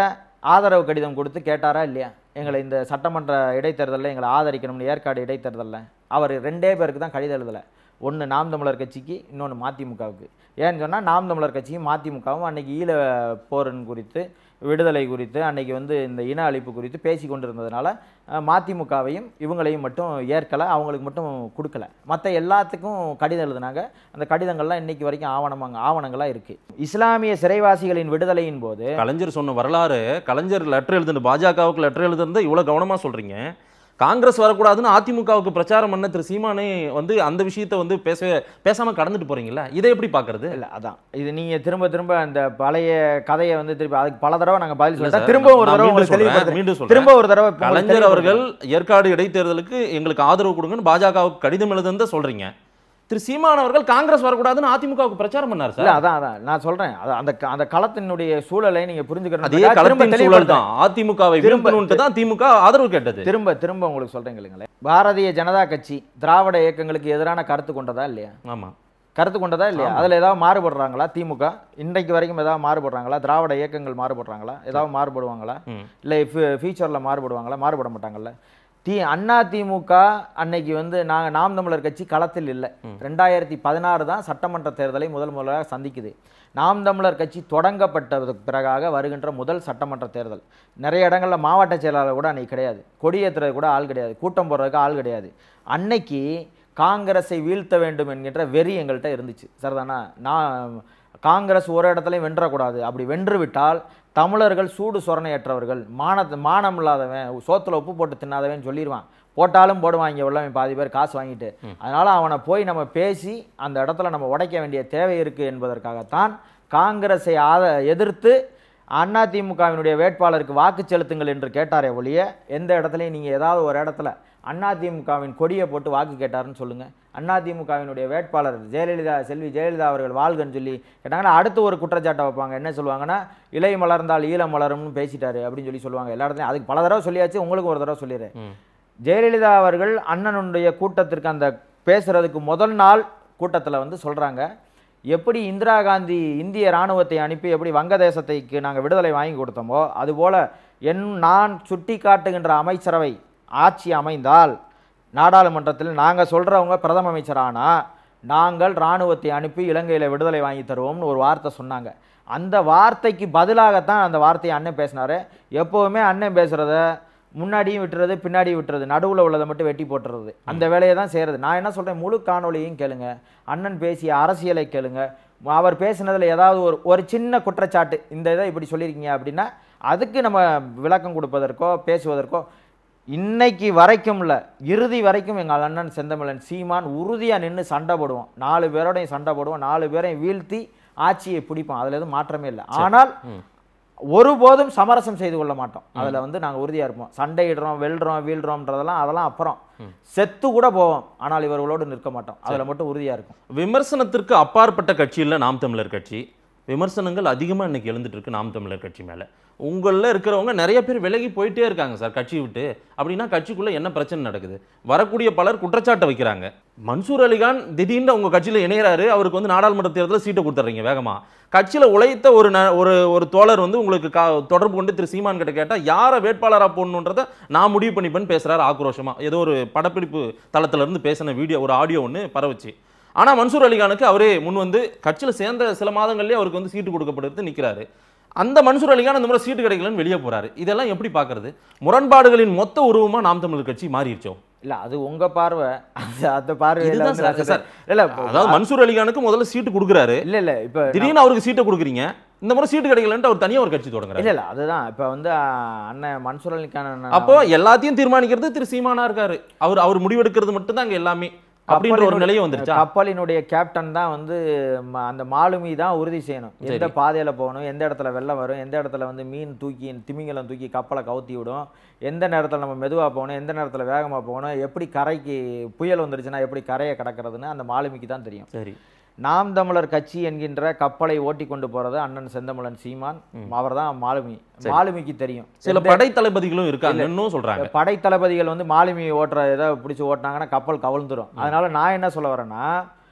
ஆதரவு கடிதம் கொடுத்து கேட்டாரா இல்லையா எங்களை இந்த சட்டமன்ற இடைத்தேர்தலில் எங்களை ஆதரிக்கணும்னு ஏற்காடு இடைத்தேர்தலில் அவர் ரெண்டே பேருக்கு தான் கடிதம் எழுதலை ஒன்று நாம் தமிழர் கட்சிக்கு இன்னொன்று மதிமுகவுக்கு ஏன்னு சொன்னால் நாம் தமிழர் கட்சியும் மதிமுகவும் அன்னைக்கு ஈழ போரின் குறித்து விடுதலை குறித்து அன்னைக்கு வந்து இந்த இன அழிப்பு குறித்து பேசி கொண்டிருந்ததுனால அஹ், மதிமுகவையும் இவங்களையும் மட்டும் ஏற்கலை அவங்களுக்கு மட்டும் கொடுக்கல மற்ற எல்லாத்துக்கும் கடிதம் எழுதுனாங்க அந்த கடிதங்கள்லாம் இன்னைக்கு வரைக்கும் ஆவணமாங்க ஆவணங்களாக இருக்குது இஸ்லாமிய சிறைவாசிகளின் விடுதலையின் போது கலைஞர் சொன்ன வரலாறு கலைஞர் லெட்டர் எழுதுன பாஜகவுக்கு லெட்டர் எழுதுனதை இவ்வளவு கவனமா சொல்றீங்க காங்கிரஸ் வரக்கூடாதுன்னு அதிமுகவுக்கு பிரச்சாரம் பண்ண திரு சீமானே வந்து அந்த விஷயத்தை வந்து பேச பேசாம கடந்துட்டு போறீங்களா இதை எப்படி பாக்குறது இல்ல அதான் இது நீங்க திரும்ப திரும்ப அந்த பழைய கதையை வந்து திருப்பி அதுக்கு பல தடவை நாங்க பதில் இல்ல சொல்லிட்டோம் சார், திரும்ப ஒரு நான் தடவை மீண்டும் உங்களுக்கு சொல்றேன், தெளிவுபடுத்துறேன். மீண்டும் சொல்றேன். திரும்ப ஒரு தடவை இப்ப உங்களுக்கு கலைஞர் அவர்கள் தெளிவுபடுத்துறேன். ஏற்காடு இடைத்தேர்தலுக்கு எங்களுக்கு ஆதரவு கொடுங்கன்னு பாஜகவுக்கு கடிதம் எழுதுன்னு சொல்றீங்க திரு சீமான் அவர்கள் காங்கிரஸ் வரக்கூடாதுன்னு அதிமுகவுக்கு பிரச்சாரம் பண்ணார் இல்ல சார் அதான் அதான் நான் சொல்றேன் அது அந்த க- அந்த களத்தினுடைய சூழலை நீங்க புரிஞ்சுக்கணும் அதே திரும்ப களத்தின் சூழல் தெளிவுபடுத்துறேன். தான் அதிமுகவை திரும்ப- விரும்பணுன்ட்டு தான் திமுக ஆதரவு கேட்டது திரும்ப திரும்ப உங்களுக்கு சொல்றேன் கேளுங்களேன் பாரதிய ஜனதா கட்சி திராவிட இயக்கங்களுக்கு எதிரான கருத்து கொண்டதா இல்லையா ஆமா கருத்து கொண்டதா இல்லையா அதுல ஏதாவது மாறுபடுறாங்களா திமுக இன்றைக்கு வரைக்கும் ஏதாவது மாறுபடுறாங்களா திராவிட இயக்கங்கள் மாறுபடுறாங்களா ஏதாவது மாறுபடுவாங்களா ம். இல்லை ஃபியூச்சர்ல மாறுபடுவாங்களா மாறுபட மாட்டாங்கல்ல தி அண்ணா திமுக அன்னைக்கு வந்து நாங்க நாம் தமிழர் கட்சி களத்தில் இல்லை ரெண்டாயிரத்தி பதினாறு தான் சட்டமன்ற தேர்தலை முதல் முதலாக சந்திக்குது நாம் தமிழர் கட்சி தொடங்கப்பட்டதுக்கு பிறகாக வருகின்ற முதல் சட்டமன்ற தேர்தல் நிறைய இடங்கள்ல மாவட்ட செயலாளர் கூட அன்னைக்கு கிடையாது கொடியேற்றுறது கூட ஆள் கிடையாது கூட்டம் போடுறதுக்கு ஆள் கிடையாது அன்னைக்கு காங்கிரஸை வீழ்த்த வேண்டும் என்கின்ற வெறி எங்கள்கிட்ட இருந்துச்சு சரிதானா நான் காங்கிரஸ் ஒரு இடத்துலையும் வென்றக்கூடாது அப்படி வென்று விட்டால் தமிழர்கள் சூடு சொரணையற்றவர்கள் மானத்தை மானம் இல்லாதவன் சோத்துல உப்பு போட்டு தின்னாதவன் சொல்லிடுவான் போட்டாலும் போடுவான் இங்கே உள்ளவன் பாதி பேர் காசு வாங்கிட்டு அதனால அவனை போய் நம்ம பேசி அந்த இடத்துல நம்ம உடைக்க வேண்டிய தேவை இருக்கு என்பதற்காகத்தான் காங்கிரஸை ஆத எதிர்த்து அதிமுகவினுடைய வேட்பாளருக்கு வாக்கு செலுத்துங்கள் என்று கேட்டாரே ஒழிய எந்த இடத்துலையும் நீங்கள் ஏதாவது ஒரு இடத்துல அதிமுகவின் கொடியை போட்டு வாக்கு கேட்டாருன்னு சொல்லுங்க அதிமுகவினுடைய வேட்பாளர் ஜெயலலிதா செல்வி ஜெயலலிதா அவர்கள் வாழ்கன்னு சொல்லி கேட்டாங்கன்னா அடுத்து ஒரு குற்றச்சாட்டை வைப்பாங்க என்ன சொல்லுவாங்கன்னா இலை மலர்ந்தால் ஈழம் மலரும்னு பேசிட்டாரு அப்படின்னு சொல்லி சொல்லுவாங்க எல்லா இடத்துலையும் அதுக்கு பல தடவை சொல்லியாச்சு உங்களுக்கு ஒரு தடவை சொல்லிடுறேன் ஜெயலலிதா அவர்கள் அண்ணனுடைய கூட்டத்திற்கு அந்த பேசுறதுக்கு முதல் நாள் கூட்டத்தில் வந்து சொல்றாங்க எப்படி இந்திரா காந்தி இந்திய ராணுவத்தை அனுப்பி எப்படி வங்கதேசத்தைக்கு நாங்கள் விடுதலை வாங்கி கொடுத்தோமோ அதுபோல என் நான் சுட்டி காட்டுகின்ற அமைச்சரவை ஆட்சி அமைந்தால் நாடாளுமன்றத்தில் நாங்கள் சொல்கிறவங்க பிரதம அமைச்சரானா நாங்கள் இராணுவத்தை அனுப்பி இலங்கையில் விடுதலை வாங்கி தருவோம்னு ஒரு வார்த்தை சொன்னாங்க அந்த வார்த்தைக்கு பதிலாகத்தான் அந்த வார்த்தையை அண்ணன் பேசினாரு எப்போவுமே அண்ணன் பேசுகிறத முன்னாடியும் விட்டுறது பின்னாடியும் விட்டுறது நடுவில் உள்ளதை மட்டும் வெட்டி போட்டுறது அந்த வேலையை தான் செய்கிறது நான் என்ன சொல்கிறேன் முழு காணொளியும் கேளுங்க அண்ணன் பேசிய அரசியலை கேளுங்க அவர் பேசினதில் ஏதாவது ஒரு ஒரு சின்ன குற்றச்சாட்டு இந்த இதை இப்படி சொல்லியிருக்கீங்க அப்படின்னா அதுக்கு நம்ம விளக்கம் கொடுப்பதற்கோ பேசுவதற்கோ இன்னைக்கு வரைக்கும்ல இறுதி வரைக்கும் எங்கள் அண்ணன் செந்தமிழன் சீமான் உறுதியாக நின்று சண்டை போடுவோம் நாலு பேரோடையும் சண்டை போடுவோம் நாலு பேரையும் வீழ்த்தி ஆட்சியை பிடிப்போம் அதில் எதுவும் மாற்றமே இல்லை ஆனால் ஒருபோதும் சமரசம் செய்து கொள்ள மாட்டோம் அதுல வந்து நாங்க உறுதியா இருப்போம் சண்டையிடுறோம் வெல்றோம் வீழ்றோம்ன்றதெல்லாம் அதெல்லாம் அப்புறம் செத்து கூட போவோம் ஆனால் இவர்களோடு நிற்க மாட்டோம் அதுல மட்டும் உறுதியா இருக்கும் விமர்சனத்திற்கு அப்பாற்பட்ட கட்சி இல்ல நாம் தமிழர் கட்சி விமர்சனங்கள் அதிகமா இன்னைக்கு எழுந்துட்டு இருக்கு நாம் தமிழர் கட்சி மேல உங்களில் இருக்கிறவங்க நிறைய பேர் விலகி போயிட்டே இருக்காங்க சார் கட்சி விட்டு அப்படின்னா கட்சிக்குள்ள என்ன பிரச்சனை நடக்குது வரக்கூடிய பலர் குற்றச்சாட்டை வைக்கிறாங்க மன்சூர் அலிகான் திடீர்னு உங்க கட்சியில இணையறாரு அவருக்கு வந்து நாடாளுமன்ற தேர்தலில் சீட்டை கொடுத்துட்றீங்க வேகமா கட்சியில உழைத்த ஒரு ந- ஒரு ஒரு தோழர் வந்து உங்களுக்கு கா தொடர்பு கொண்டு திரு சீமான் கிட்ட கேட்டா யாரை வேட்பாளரா போடணுன்றத நான் முடிவு பண்ணிப்பேன்னு பேசுறாரு ஆக்ரோஷமா ஏதோ ஒரு படப்பிடிப்பு தளத்துல இருந்து பேசின வீடியோ ஒரு ஆடியோ ஒன்று பரவுச்சு ஆனா மன்சூர் அலிகானுக்கு அவரே முன் வந்து கட்சியில சேர்ந்த சில மாதங்கள்லயே அவருக்கு வந்து சீட்டு கொடுக்கப்படுறது நிக்கிறாரு அந்த மன்சூர் அலிகான் அந்த முறை சீட்டு கிடைக்கலன்னு வெளியே போறாரு இதெல்லாம் எப்படி பார்க்கறது முரண்பாடுகளின் மொத்த உருவமா நாம் தமிழர் கட்சி மாறிடுச்சோ இல்ல அது உங்க பார்வை அது அந்த பார்வையில இதுதான் வந்து சார், நான் சார். இல்ல அதாவது மன்சூர் அலிகானுக்கு முதல்ல சீட்டு கொடுக்குறாரு இல்ல இல்ல இப்ப திடீர்னு அவருக்கு சீட்டை கொடுக்குறீங்க இந்த முறை சீட்டு கிடைக்கலன்ட்டு அவர் தனியா ஒரு கட்சி தொடங்குறாரு இல்ல இல்ல அதுதான் இப்ப வந்து அஹ், அண்ணன் மன்சூர் அலிக்கான அப்போ எல்லாத்தையும் தீர்மானிக்கிறது திரு சீமானா இருக்காரு அவர் அவர் முடிவெடுக்கிறது மட்டும் தான் அங்க எல்லாமே அப்படின்ற ஒரு நிலையும் வந்துருச்சா கப்பலினுடைய கேப்டன் தான் வந்து ம- அந்த மாலுமி தான் உறுதி செய்யணும் எந்த பாதையில போகணும் எந்த இடத்துல வெள்ளம் வரும் எந்த இடத்துல வந்து மீன் தூக்கி திமிங்கலம் தூக்கி கப்பலை கவுத்தி விடும் எந்த நேரத்துல நம்ம மெதுவா போகணும் எந்த நேரத்துல வேகமா போகணும் எப்படி கரைக்கு புயல் வந்துருச்சுன்னா எப்படி கரையை கடக்கிறதுன்னு அந்த மாலுமிக்கு தான் தெரியும் சரி நாம் தமிழர் கட்சி என்கின்ற கப்பலை ஓட்டி கொண்டு போறது அண்ணன் செந்தமிழன் சீமான் அவர் தான் மாலுமி மாலுமிக்கு தெரியும் சில படை தளபதிகளும் இருக்காங்க இன்னும் சொல்றாங்க படை தளபதிகள் வந்து மாலுமி ஓட்டுற இதை பிடிச்சி ஓட்டினாங்கன்னா கப்பல் கவிழ்ந்துரும் அதனால நான் என்ன சொல்ல வரேன்னா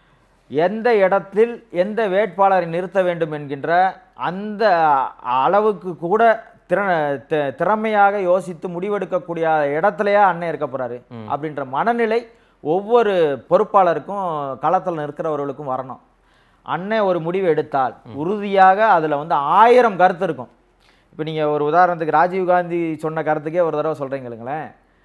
எந்த இடத்தில் எந்த வேட்பாளரை நிறுத்த வேண்டும் என்கின்ற அந்த அளவுக்கு கூட திற தி- திறமையாக யோசித்து முடிவெடுக்கக்கூடிய இடத்துலயே அண்ணன் இருக்க போறாரு அப்படின்ற மனநிலை ஒவ்வொரு பொறுப்பாளருக்கும் களத்தில் இருக்கிறவர்களுக்கும் வரணும் அண்ணன் ஒரு முடிவு எடுத்தால் உறுதியாக அதுல வந்து ஆயிரம் கருத்து இருக்கும் இப்போ நீங்க ஒரு உதாரணத்துக்கு ராஜீவ் காந்தி சொன்ன கருத்துக்கே ஒரு தடவை சொல்றீங்களுங்களேன்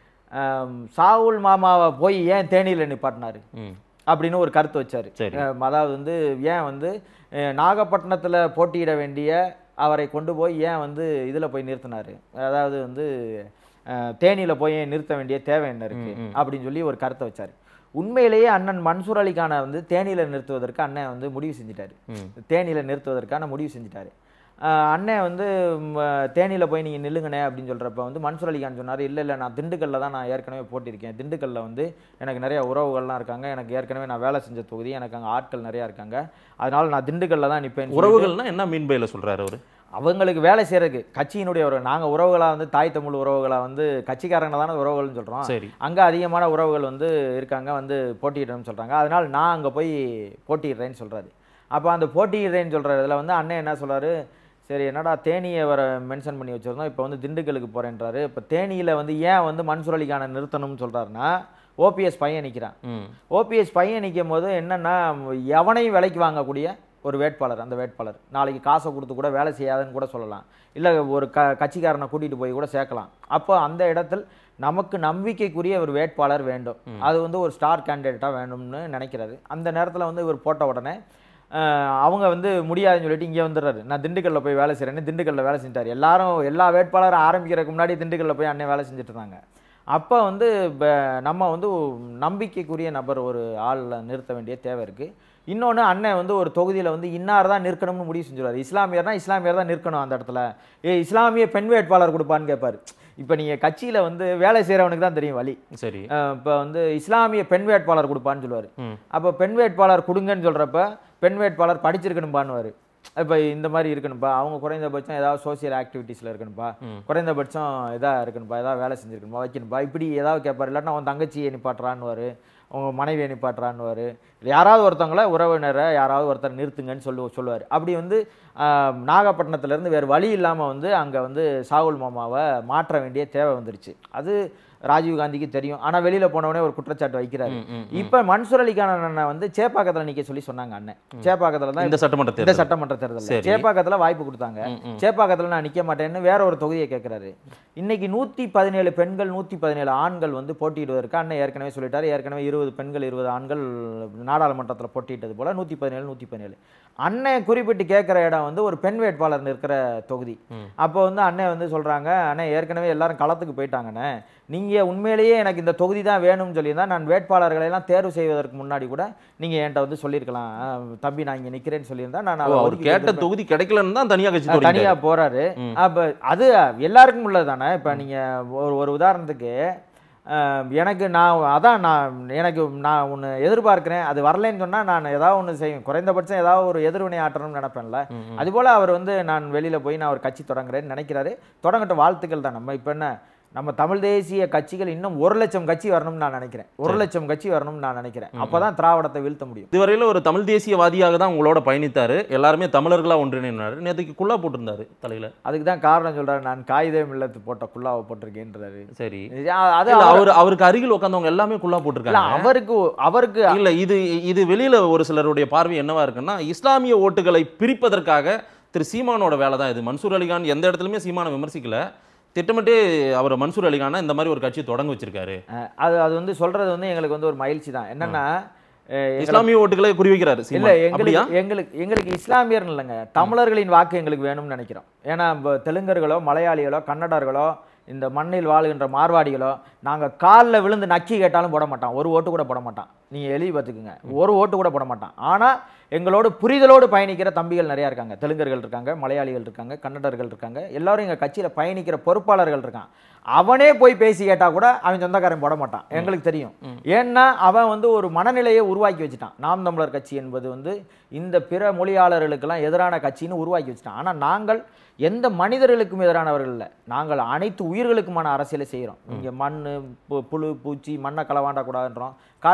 ஆம், சாவுல் மாமாவை போய் ஏன் தேனியில் நிப்பாட்டினாரு ம். அப்படின்னு ஒரு கருத்து வச்சாரு சரி. அஹ் அதாவது வந்து ஏன் வந்து அஹ், நாகப்பட்டினத்துல போட்டியிட வேண்டிய அவரை கொண்டு போய் ஏன் வந்து இதுல போய் நிறுத்தினாரு அதாவது வந்து அஹ், தேனியில போய் ஏன் நிறுத்த வேண்டிய தேவை என்ன இருக்கு அப்படின்னு சொல்லி ஒரு கருத்தை வச்சாரு உண்மையிலேயே அண்ணன் மன்சூர் அலிகானை வந்து தேனியில நிறுத்துவதற்கு அண்ணன் வந்து முடிவு செஞ்சிட்டாரு தேனியில நிறுத்துவதற்கான முடிவு செஞ்சிட்டாரு அஹ், அண்ணன் வந்து ம், தேனியில போய் நீங்க நில்லுங்கண்ணே அப்படின்னு சொல்றப்ப வந்து மன்சூர் அலிகான் சொன்னாரு இல்ல இல்ல நான் திண்டுக்கல்ல தான் நான் ஏற்கனவே போட்டியிருக்கேன் திண்டுக்கல்ல வந்து எனக்கு நிறைய உறவுகள்லாம் இருக்காங்க எனக்கு ஏற்கனவே நான் வேலை செஞ்ச தொகுதி எனக்கு அங்க ஆட்கள் நிறைய இருக்காங்க அதனால நான் திண்டுக்கல்ல தான் நிப்பேன் உறவுகள்னா என்ன மீன் பையில சொல்றாரு அவரு அவங்களுக்கு வேலை செய்யறதுக்கு கட்சியினுடைய ஒரு நாங்க உறவுகளா வந்து தாய் தமிழ் உறவுகளா வந்து கட்சிக்காரங்க தானே உறவுகள்னு சொல்றோம் சரி அங்க அதிகமான உறவுகள் வந்து இருக்காங்க வந்து போட்டியிடணும்னு சொல்றாங்க அதனால நான் அங்க போய் போட்டியிடுறேன்னு சொல்றாரு அப்போ அந்த போட்டியிடுறேன்னு சொல்ற இதுல வந்து அண்ணன் என்ன சொல்றாரு சரி என்னடா தேனியை வர மென்ஷன் பண்ணி வச்சிருந்தோம் இப்போ வந்து திண்டுக்கலுக்கு போறேன்றாரு இப்போ தேனியில வந்து ஏன் வந்து மன்சூர் அலிகானை நிறுத்தணும்னு சொல்றாருன்னா ஓபிஎஸ் பையன் நிக்கிறான் ம் ஓபிஎஸ் பையன் நிற்கும் போது என்னன்னா எவனையும் விலைக்கு வாங்கக்கூடிய ஒரு வேட்பாளர் அந்த வேட்பாளர் நாளைக்கு காசை கொடுத்து கூட வேலை செய்யாதுன்னு கூட சொல்லலாம் இல்லை ஒரு க கட்சிக்காரனை கூட்டிட்டு போய் கூட சேர்க்கலாம் அப்போ அந்த இடத்தில் நமக்கு நம்பிக்கைக்குரிய ஒரு வேட்பாளர் வேண்டும் அது வந்து ஒரு ஸ்டார் கேண்டிடேட்டாக வேணும்னு நினைக்கிறாரு அந்த நேரத்தில் வந்து இவர் போட்ட உடனே அஹ், அவங்க வந்து முடியாதுன்னு சொல்லிட்டு இங்கே வந்துடுறாரு நான் திண்டுக்கல்ல போய் வேலை செய்கிறேன்னு திண்டுக்கல்ல வேலை செஞ்சுட்டார் எல்லாரும் எல்லா வேட்பாளரும் ஆரம்பிக்கிறதுக்கு முன்னாடி திண்டுக்கல்ல போய் அண்ணன் வேலை செஞ்சுட்டு இருந்தாங்க அப்போ வந்து ப- நம்ம வந்து நம்பிக்கைக்குரிய நபர் ஒரு ஆளில் நிறுத்த வேண்டிய தேவை இருக்குது இன்னொன்று அண்ணன் வந்து ஒரு தொகுதியில் வந்து இன்னார் தான் நிற்கணும்னு முடிவு செஞ்சுருவார் இஸ்லாமியர்னா இஸ்லாமியர் தான் நிற்கணும் அந்த இடத்துல ஏ இஸ்லாமிய பெண் வேட்பாளர் கொடுப்பான்னு கேட்பாரு இப்போ நீங்கள் கட்சியில் வந்து வேலை செய்கிறவனுக்கு தான் தெரியும் வழி சரி இப்போ வந்து இஸ்லாமிய பெண் வேட்பாளர் கொடுப்பான்னு சொல்லுவார் ம். அப்போ பெண் வேட்பாளர் கொடுங்கன்னு சொல்கிறப்ப பெண் வேட்பாளர் படிச்சிருக்கணும்பான்னுவார் இப்போ இந்த மாதிரி இருக்கணும்ப்பா அவங்க குறைந்தபட்சம் ஏதாவது சோசியல் ஆக்டிவிட்டீஸில் இருக்கணும்ப்பா குறைந்தபட்சம் இதாக இருக்கணும்ப்பா ஏதாவது வேலை செஞ்சுருக்கணும்ப்பா வைக்கணும்ப்பா இப்படி ஏதாவது கேட்பார் இல்லாட்டினா அவன் தங்கச்சியை நிப்பாட்டுறான்னுவார் உங்க மனைவியை நிப்பாட்டுறான்னுவார் யாராவது ஒருத்தவங்கள உறவினரை யாராவது ஒருத்தர் நிறுத்துங்கன்னு சொல்லு சொல்லுவார் அப்படி வந்து ஆஹ், நாகப்பட்டினத்துலேருந்து வேறு வழி இல்லாமல் வந்து அங்கே வந்து சாகுல் மாமாவை மாற்ற வேண்டிய தேவை வந்துருச்சு அது ராஜீவ் காந்திக்கு தெரியும் ஆனால் வெளியில் போனவனே ஒரு குற்றச்சாட்டு வைக்கிறாரு இப்போ மன்சூர் அலிகான் அண்ணனை வந்து சேப்பாக்கத்தில் நிற்க சொல்லி சொன்னாங்க அண்ணன் சேப்பாக்கத்தில் தான் இந்த சட்டமன்ற இந்த தேர்தல் சட்டமன்ற தேர்தலில் சரி. சேப்பாக்கத்தில் வாய்ப்பு கொடுத்தாங்க சேப்பாக்கத்தில் நான் நிற்க மாட்டேன்னு வேற ஒரு தொகுதியை கேட்குறாரு இன்னைக்கு நூற்றி பதினேழு பெண்கள் நூற்றி பதினேழு ஆண்கள் வந்து போட்டியிடுவதற்கு அண்ணன் ஏற்கனவே சொல்லிட்டாரு ஏற்கனவே இருபது பெண்கள் இருபது ஆண்கள் நாடாளுமன்றத்தில் போட்டியிட்டது போல நூற்றி பதினேழு நூற்றி பதினேழு அண்ணன் குறிப்பிட்டு கேட்குற இடம் வந்து ஒரு பெண் வேட்பாளர் நிற்கிற தொகுதி அப்போ வந்து அண்ணன் வந்து சொல்றாங்க அண்ணன் ஏற்கனவே எல்லாரும் களத்துக்கு போயிட்டாங்கண்ணே நீங்க உண்மையிலேயே எனக்கு இந்த தொகுதி தான் வேணும்னு சொல்லியிருந்தா நான் வேட்பாளர்களை எல்லாம் தேர்வு செய்வதற்கு முன்னாடி கூட நீங்க என்கிட்ட வந்து சொல்லியிருக்கலாம் அஹ், தம்பி நான் இங்க நிக்கிறேன்னு சொல்லியிருந்தா நான் ஓ, அதை அவர் ஒதுக்கி கேட்ட கொடுத்திருப்பேன். தொகுதி கிடைக்கலன்னு தான் தனியா கட்சி அஹ், தனியா தொடங்கிட்டாரு. போறாரு ம். அப்ப அது எல்லாருக்கும் உள்ளது தானே இப்ப நீங்க ஒரு ஒரு உதாரணத்துக்கு அஹ், எனக்கு நான் அதான் நான் எனக்கு நான் ஒன்று எதிர்பார்க்கிறேன் அது வரலைன்னு சொன்னா நான் ஏதாவது ஒன்று செய்யும் குறைந்தபட்சம் ஏதாவது ஒரு எதிர்வினை ஆற்றணும்னு நினைப்பேன்ல அதுபோல அவர் வந்து நான் வெளியில போய் நான் ஒரு கட்சி தொடங்குறேன்னு நினைக்கிறாரு தொடங்கட்டும் வாழ்த்துக்கள் தான் நம்ம இப்ப என்ன நம்ம தமிழ் தேசிய கட்சிகள் இன்னும் ஒரு லட்சம் கட்சி வரணும்னு நான் நினைக்கிறேன் ஒரு லட்சம் கட்சி வரணும்னு நான் நினைக்கிறேன் அப்பதான் திராவிடத்தை வீழ்த்த முடியும் இதுவரையில ஒரு தமிழ் தேசியவாதியாக தான் உங்களோட பயணித்தாரு எல்லாருமே தமிழர்களா ஒன்றிணைனாரு நேற்றுக்கு குல்லா போட்டிருந்தாரு தலையில அதுக்கு தான் காரணம் சொல்றாரு நான் காகிதே மில்லத்து போட்ட குல்லாவை போட்டிருக்கேன்றாரு சரி அது இல்ல, அவர் அவர் அவருக்கு அருகில் உட்கார்ந்தவங்க எல்லாமே குல்லா இல்ல போட்டிருக்காங்க அவருக்கு அவருக்கு இல்ல இது இது வெளியில ஒரு சிலருடைய பார்வை என்னவா இருக்குன்னா இஸ்லாமிய ஓட்டுகளை பிரிப்பதற்காக திரு சீமானோட வேலை தான் இது மன்சூர் அலிகான் எந்த இடத்துலயுமே சீமானை விமர்சிக்கல திட்டமிட்டு அவர் மன்சூர் அலிகான இந்த மாதிரி ஒரு கட்சி தொடங்க வச்சிருக்காரு அஹ், அது அது வந்து சொல்றது வந்து எங்களுக்கு வந்து ஒரு மகிழ்ச்சி தான் என்னன்னா அஹ், எங்களை- இஸ்லாமிய ஓட்டுகளை குறிவைக்கிறாரு இல்ல சீமான். அப்படியா எங்களுக்கு எங்களுக்கு எங்களுக்கு இஸ்லாமியர் இல்லைங்க தமிழர்களின் வாக்கு எங்களுக்கு வேணும்னு நினைக்கிறோம் ஏன்னா இப்போ தெலுங்கர்களோ மலையாளிகளோ கன்னடர்களோ இந்த மண்ணில் வாழுகின்ற மார்வாடிகளோ நாங்க காலில் விழுந்து நக்கி கேட்டாலும் போட மாட்டான் ஒரு ஓட்டு கூட போட மாட்டான் நீங்க எழுதி பார்த்துக்குங்க ஒரு ஓட்டு கூட போட மாட்டான் ஆனா எங்களோட புரிதலோடு பயணிக்கிற தம்பிகள் நிறைய இருக்காங்க தெலுங்கர்கள் இருக்காங்க மலையாளிகள் இருக்காங்க கன்னடர்கள் இருக்காங்க எல்லாரும் எங்க கட்சியில பயணிக்கிற பொறுப்பாளர்கள் இருக்கான் அவனே போய் பேசி கேட்டா கூட அவன் சொந்தக்காரன் போட மாட்டான் எங்களுக்கு தெரியும் ஏன்னா அவன் வந்து ஒரு மனநிலையை உருவாக்கி வச்சுட்டான் நாம் தமிழர் கட்சி என்பது வந்து இந்த பிற மொழியாளர்களுக்கெல்லாம் எதிரான கட்சின்னு உருவாக்கி வச்சுட்டான் ஆனா நாங்கள் எந்த மனிதர்களுக்கும் எதிரானவர்கள் இல்லை நாங்கள் அனைத்து உயிர்களுக்குமான அரசியலை செய்கிறோம் இங்கே மண் பு- புழு பூச்சி மண்ணை களவாண்டக்கூடாதுன்றோம் காட்டுப்பள்ளி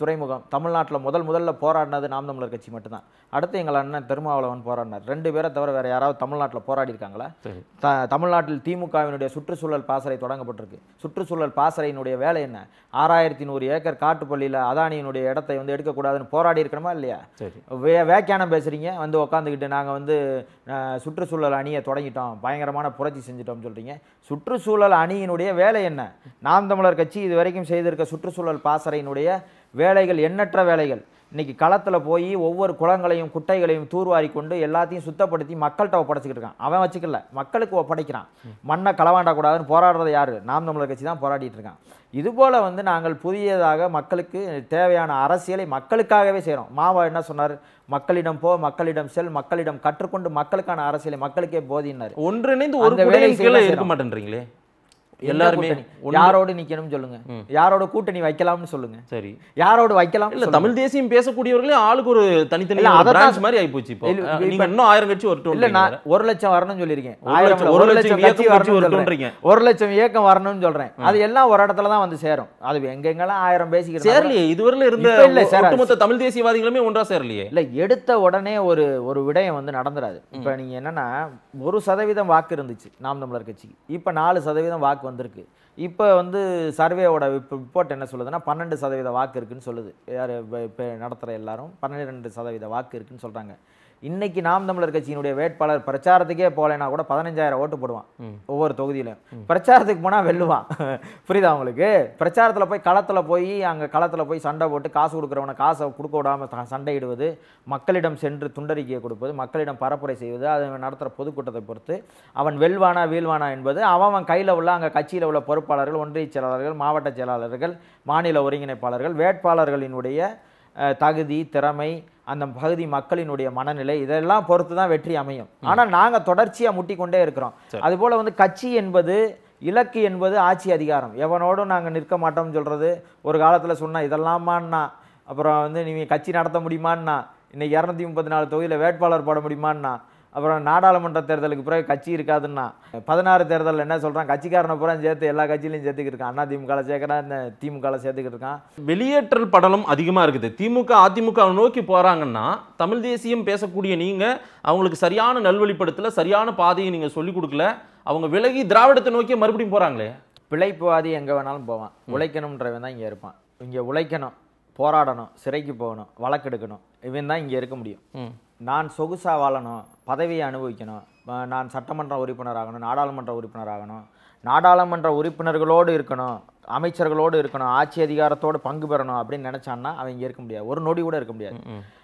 துறைமுகம் தமிழ்நாட்டில் முதல் முதல்ல போராடினது நாம் தமிழர் கட்சி மட்டும்தான் அடுத்து எங்கள் அண்ணன் திருமாவளவன் போராடினார் ரெண்டு பேரை தவிர வேற யாராவது தமிழ்நாட்டில் போராடி இருக்காங்களா சரி. த தமிழ்நாட்டில் திமுகவினுடைய சுற்றுச்சூழல் பாசறை தொடங்கப்பட்டிருக்கு சுற்றுச்சூழல் பாசறையினுடைய வேலை என்ன ஆறாயிரத்தி நூறு ஏக்கர் காட்டுப்பள்ளியில் அதானியினுடைய இடத்தை வந்து எடுக்கக்கூடாதுன்னு போராடி இருக்கணுமா இல்லையா சரி வே வேக்கியானம் பேசுறீங்க வந்து உக்காந்துக்கிட்டு நாங்கள் வந்து அஹ், சுற்றுச்சூழல் அணியை தொடங்கிட்டோம் பயங்கரமான புரட்சி செஞ்சுட்டோம்னு சொல்றீங்க சுற்றுச்சூழல் அணியினுடைய வேலை என்ன நாம் தமிழர் கட்சி இது வரைக்கும் செய்திருக்க சுற்றுச்சூழல் பாசறையினுடைய வேலைகள் எண்ணற்ற வேலைகள் இன்னைக்கு களத்தில் போய் ஒவ்வொரு குளங்களையும் குட்டைகளையும் தூர்வாரி கொண்டு எல்லாத்தையும் சுத்தப்படுத்தி மக்கள்கிட்ட ஒப்படைச்சிக்கிட்டு இருக்கான் அவன் வச்சுக்கல மக்களுக்கு ஒப்படைக்கிறான் மண்ணை களவாண்டக்கூடாதுன்னு போராடுறது யாரு நாம் தமிழர் கட்சி தான் போராடிட்டு இருக்கான் இதுபோல வந்து நாங்கள் புதியதாக மக்களுக்கு தேவையான அரசியலை மக்களுக்காகவே செய்கிறோம் மாவா என்ன சொன்னார் மக்களிடம் போ மக்களிடம் செல் மக்களிடம் கற்றுக்கொண்டு மக்களுக்கான அரசியலை மக்களுக்கே போதினார் ஒன்றிணைந்து ஒரு அந்த வேலையை குடையின் கீழே செய்யலாம் இருக்க செய்யலாம். மாட்டேன்றீங்களே எந்த எல்லாருமே கூட்டணி? ஒன்று- யாரோடு நிக்கணும்னு சொல்லுங்க யாரோட கூட்டணி வைக்கலாம்னு சொல்லுங்க சரி யாரோடு வைக்கலாம் இல்ல தமிழ் தேசியம் பேசக்கூடியவர்களே ஆளுக்கு ஒரு தனித்தனி இல்ல, அதத்தான் பிரான்ச் மாதிரி ஆயிப்போச்சு இப்போ இல்ல, அஹ், இப்ப- நீங்க இன்னும் ஆயிரம் கட்சி வரட்டும் இல்ல நான் ஒரு லட்சம் வரணும்னு சொல்லியிருக்கேன் ஒரு ஆயிரம் லட்சம், இல்ல, ஒரு ஒரு லட்சம் லட்சம் கட்சி இயக்கம் கட்சி வரணும்னு வரட்டும்ன்றீங்க. சொல்றேன். ஒரு லட்சம் இயக்கம் வரணும்னு சொல்றேன் அது எல்லாம் ஒரு இடத்துல தான் வந்து சேரும் அது எங்கெங்கெல்லாம் ஆயிரம் பேசிக்கிறோம் சேரலையே இதுவரையில இருந்த இப்ப இல்ல, சேராது. ஒட்டுமொத்த தமிழ் தேசியவாதிகளுமே ஒன்றா சேரலையே இல்ல எடுத்த உடனே ஒரு ஒரு விடயம் வந்து நடந்துராது இப்ப நீங்க என்னன்னா ஒரு சதவீதம் வாக்கு இருந்துச்சு நாம் தமிழர் கட்சிக்கு இப்ப நாலு சதவீதம் வாக்கு வந்திருக்கு இப்ப வந்து சர்வேவோட ரிப்போர்ட் என்ன சொல்லுதுன்னா பன்னெண்டு சதவீத வாக்கு இருக்குன்னு சொல்லுது யார் இப்போ நடத்துகிற எல்லாரும் பன்னிரெண்டு சதவீத வாக்கு இருக்குன்னு சொல்றாங்க இன்னைக்கு நாம் தமிழர் கட்சியினுடைய வேட்பாளர் பிரச்சாரத்துக்கே போகலைன்னா கூட பதினஞ்சாயிரம் ஓட்டு போடுவான் ஒவ்வொரு தொகுதியிலும் பிரச்சாரத்துக்கு போனா வெல்லுவான் புரியுதா உங்களுக்கு பிரச்சாரத்துல போய் களத்துல போய் அங்க களத்துல போய் சண்டை போட்டு காசு கொடுக்குறவனை காசை கொடுக்க விடாம த- சண்டையிடுவது மக்களிடம் சென்று துண்டறிக்கையை கொடுப்பது மக்களிடம் பரப்புரை செய்வது அதை நடத்துகிற பொதுக்கூட்டத்தை பொறுத்து அவன் வெல்வானா வீழ்வானா என்பது அவன் அவன் கையில் உள்ள அங்கே கட்சியில் உள்ள பொறுப்பாளர்கள் ஒன்றிய செயலாளர்கள் மாவட்ட செயலாளர்கள் மாநில ஒருங்கிணைப்பாளர்கள் வேட்பாளர்களினுடைய அஹ், தகுதி திறமை அந்த பகுதி மக்களினுடைய மனநிலை இதெல்லாம் பொறுத்து தான் வெற்றி அமையும் ஆனால் நாங்கள் தொடர்ச்சியாக முட்டிக்கொண்டே இருக்கிறோம் அதுபோல் வந்து கட்சி என்பது இலக்கு என்பது ஆட்சி அதிகாரம் எவனோடும் நாங்கள் நிற்க மாட்டோம்னு சொல்கிறது ஒரு காலத்தில் சொன்னா இதெல்லாமான்னா அப்புறம் வந்து நீ கட்சி நடத்த முடியுமான்னா இன்னைக்கு இரநூத்தி முப்பத்தி நாலு தொகுதியில் வேட்பாளர் போட முடியுமான்னா அப்புறம் நாடாளுமன்ற தேர்தலுக்கு பிறகு கட்சி இருக்காதுன்னா பதினாறு தேர்தலில் என்ன சொல்கிறான் கட்சிக்காரனை பூரா சேர்த்து எல்லா கட்சியிலையும் சேர்த்துக்கிட்டு இருக்கான் அண்ணா திமுகவில் சேர்க்குறான் இந்த திமுகவில் சேர்த்துக்கிட்டு இருக்கான் வெளியேற்றல் படலம் அதிகமா இருக்குது திமுக அதிமுக வை நோக்கி போறாங்கன்னா தமிழ் தேசியம் பேசக்கூடிய நீங்க அவங்களுக்கு சரியான நல்வழிப்படுத்தல சரியான பாதையை நீங்க சொல்லி கொடுக்கல அவங்க விலகி திராவிடத்தை நோக்கி மறுபடியும் போறாங்களே பிழைப்புவாதி எங்கே வேணாலும் போவான் உழைக்கணுன்றவன் தான் இங்கே இருப்பான் இங்கே உழைக்கணும் போராடணும் சிறைக்கு போகணும் வழக்கெடுக்கணும் இவன் தான் இங்கே இருக்க முடியும் நான் சொகுசா வாழணும் பதவியை அனுபவிக்கணும் அஹ் நான் சட்டமன்ற உறுப்பினர் ஆகணும் நாடாளுமன்ற உறுப்பினர் ஆகணும் நாடாளுமன்ற உறுப்பினர்களோடு இருக்கணும் அமைச்சர்களோடு இருக்கணும் ஆட்சி அதிகாரத்தோடு பங்கு பெறணும் அப்படின்னு நினைச்சான்னா அவன் இங்கே இருக்க முடியாது ஒரு நொடி கூட இருக்க முடியாது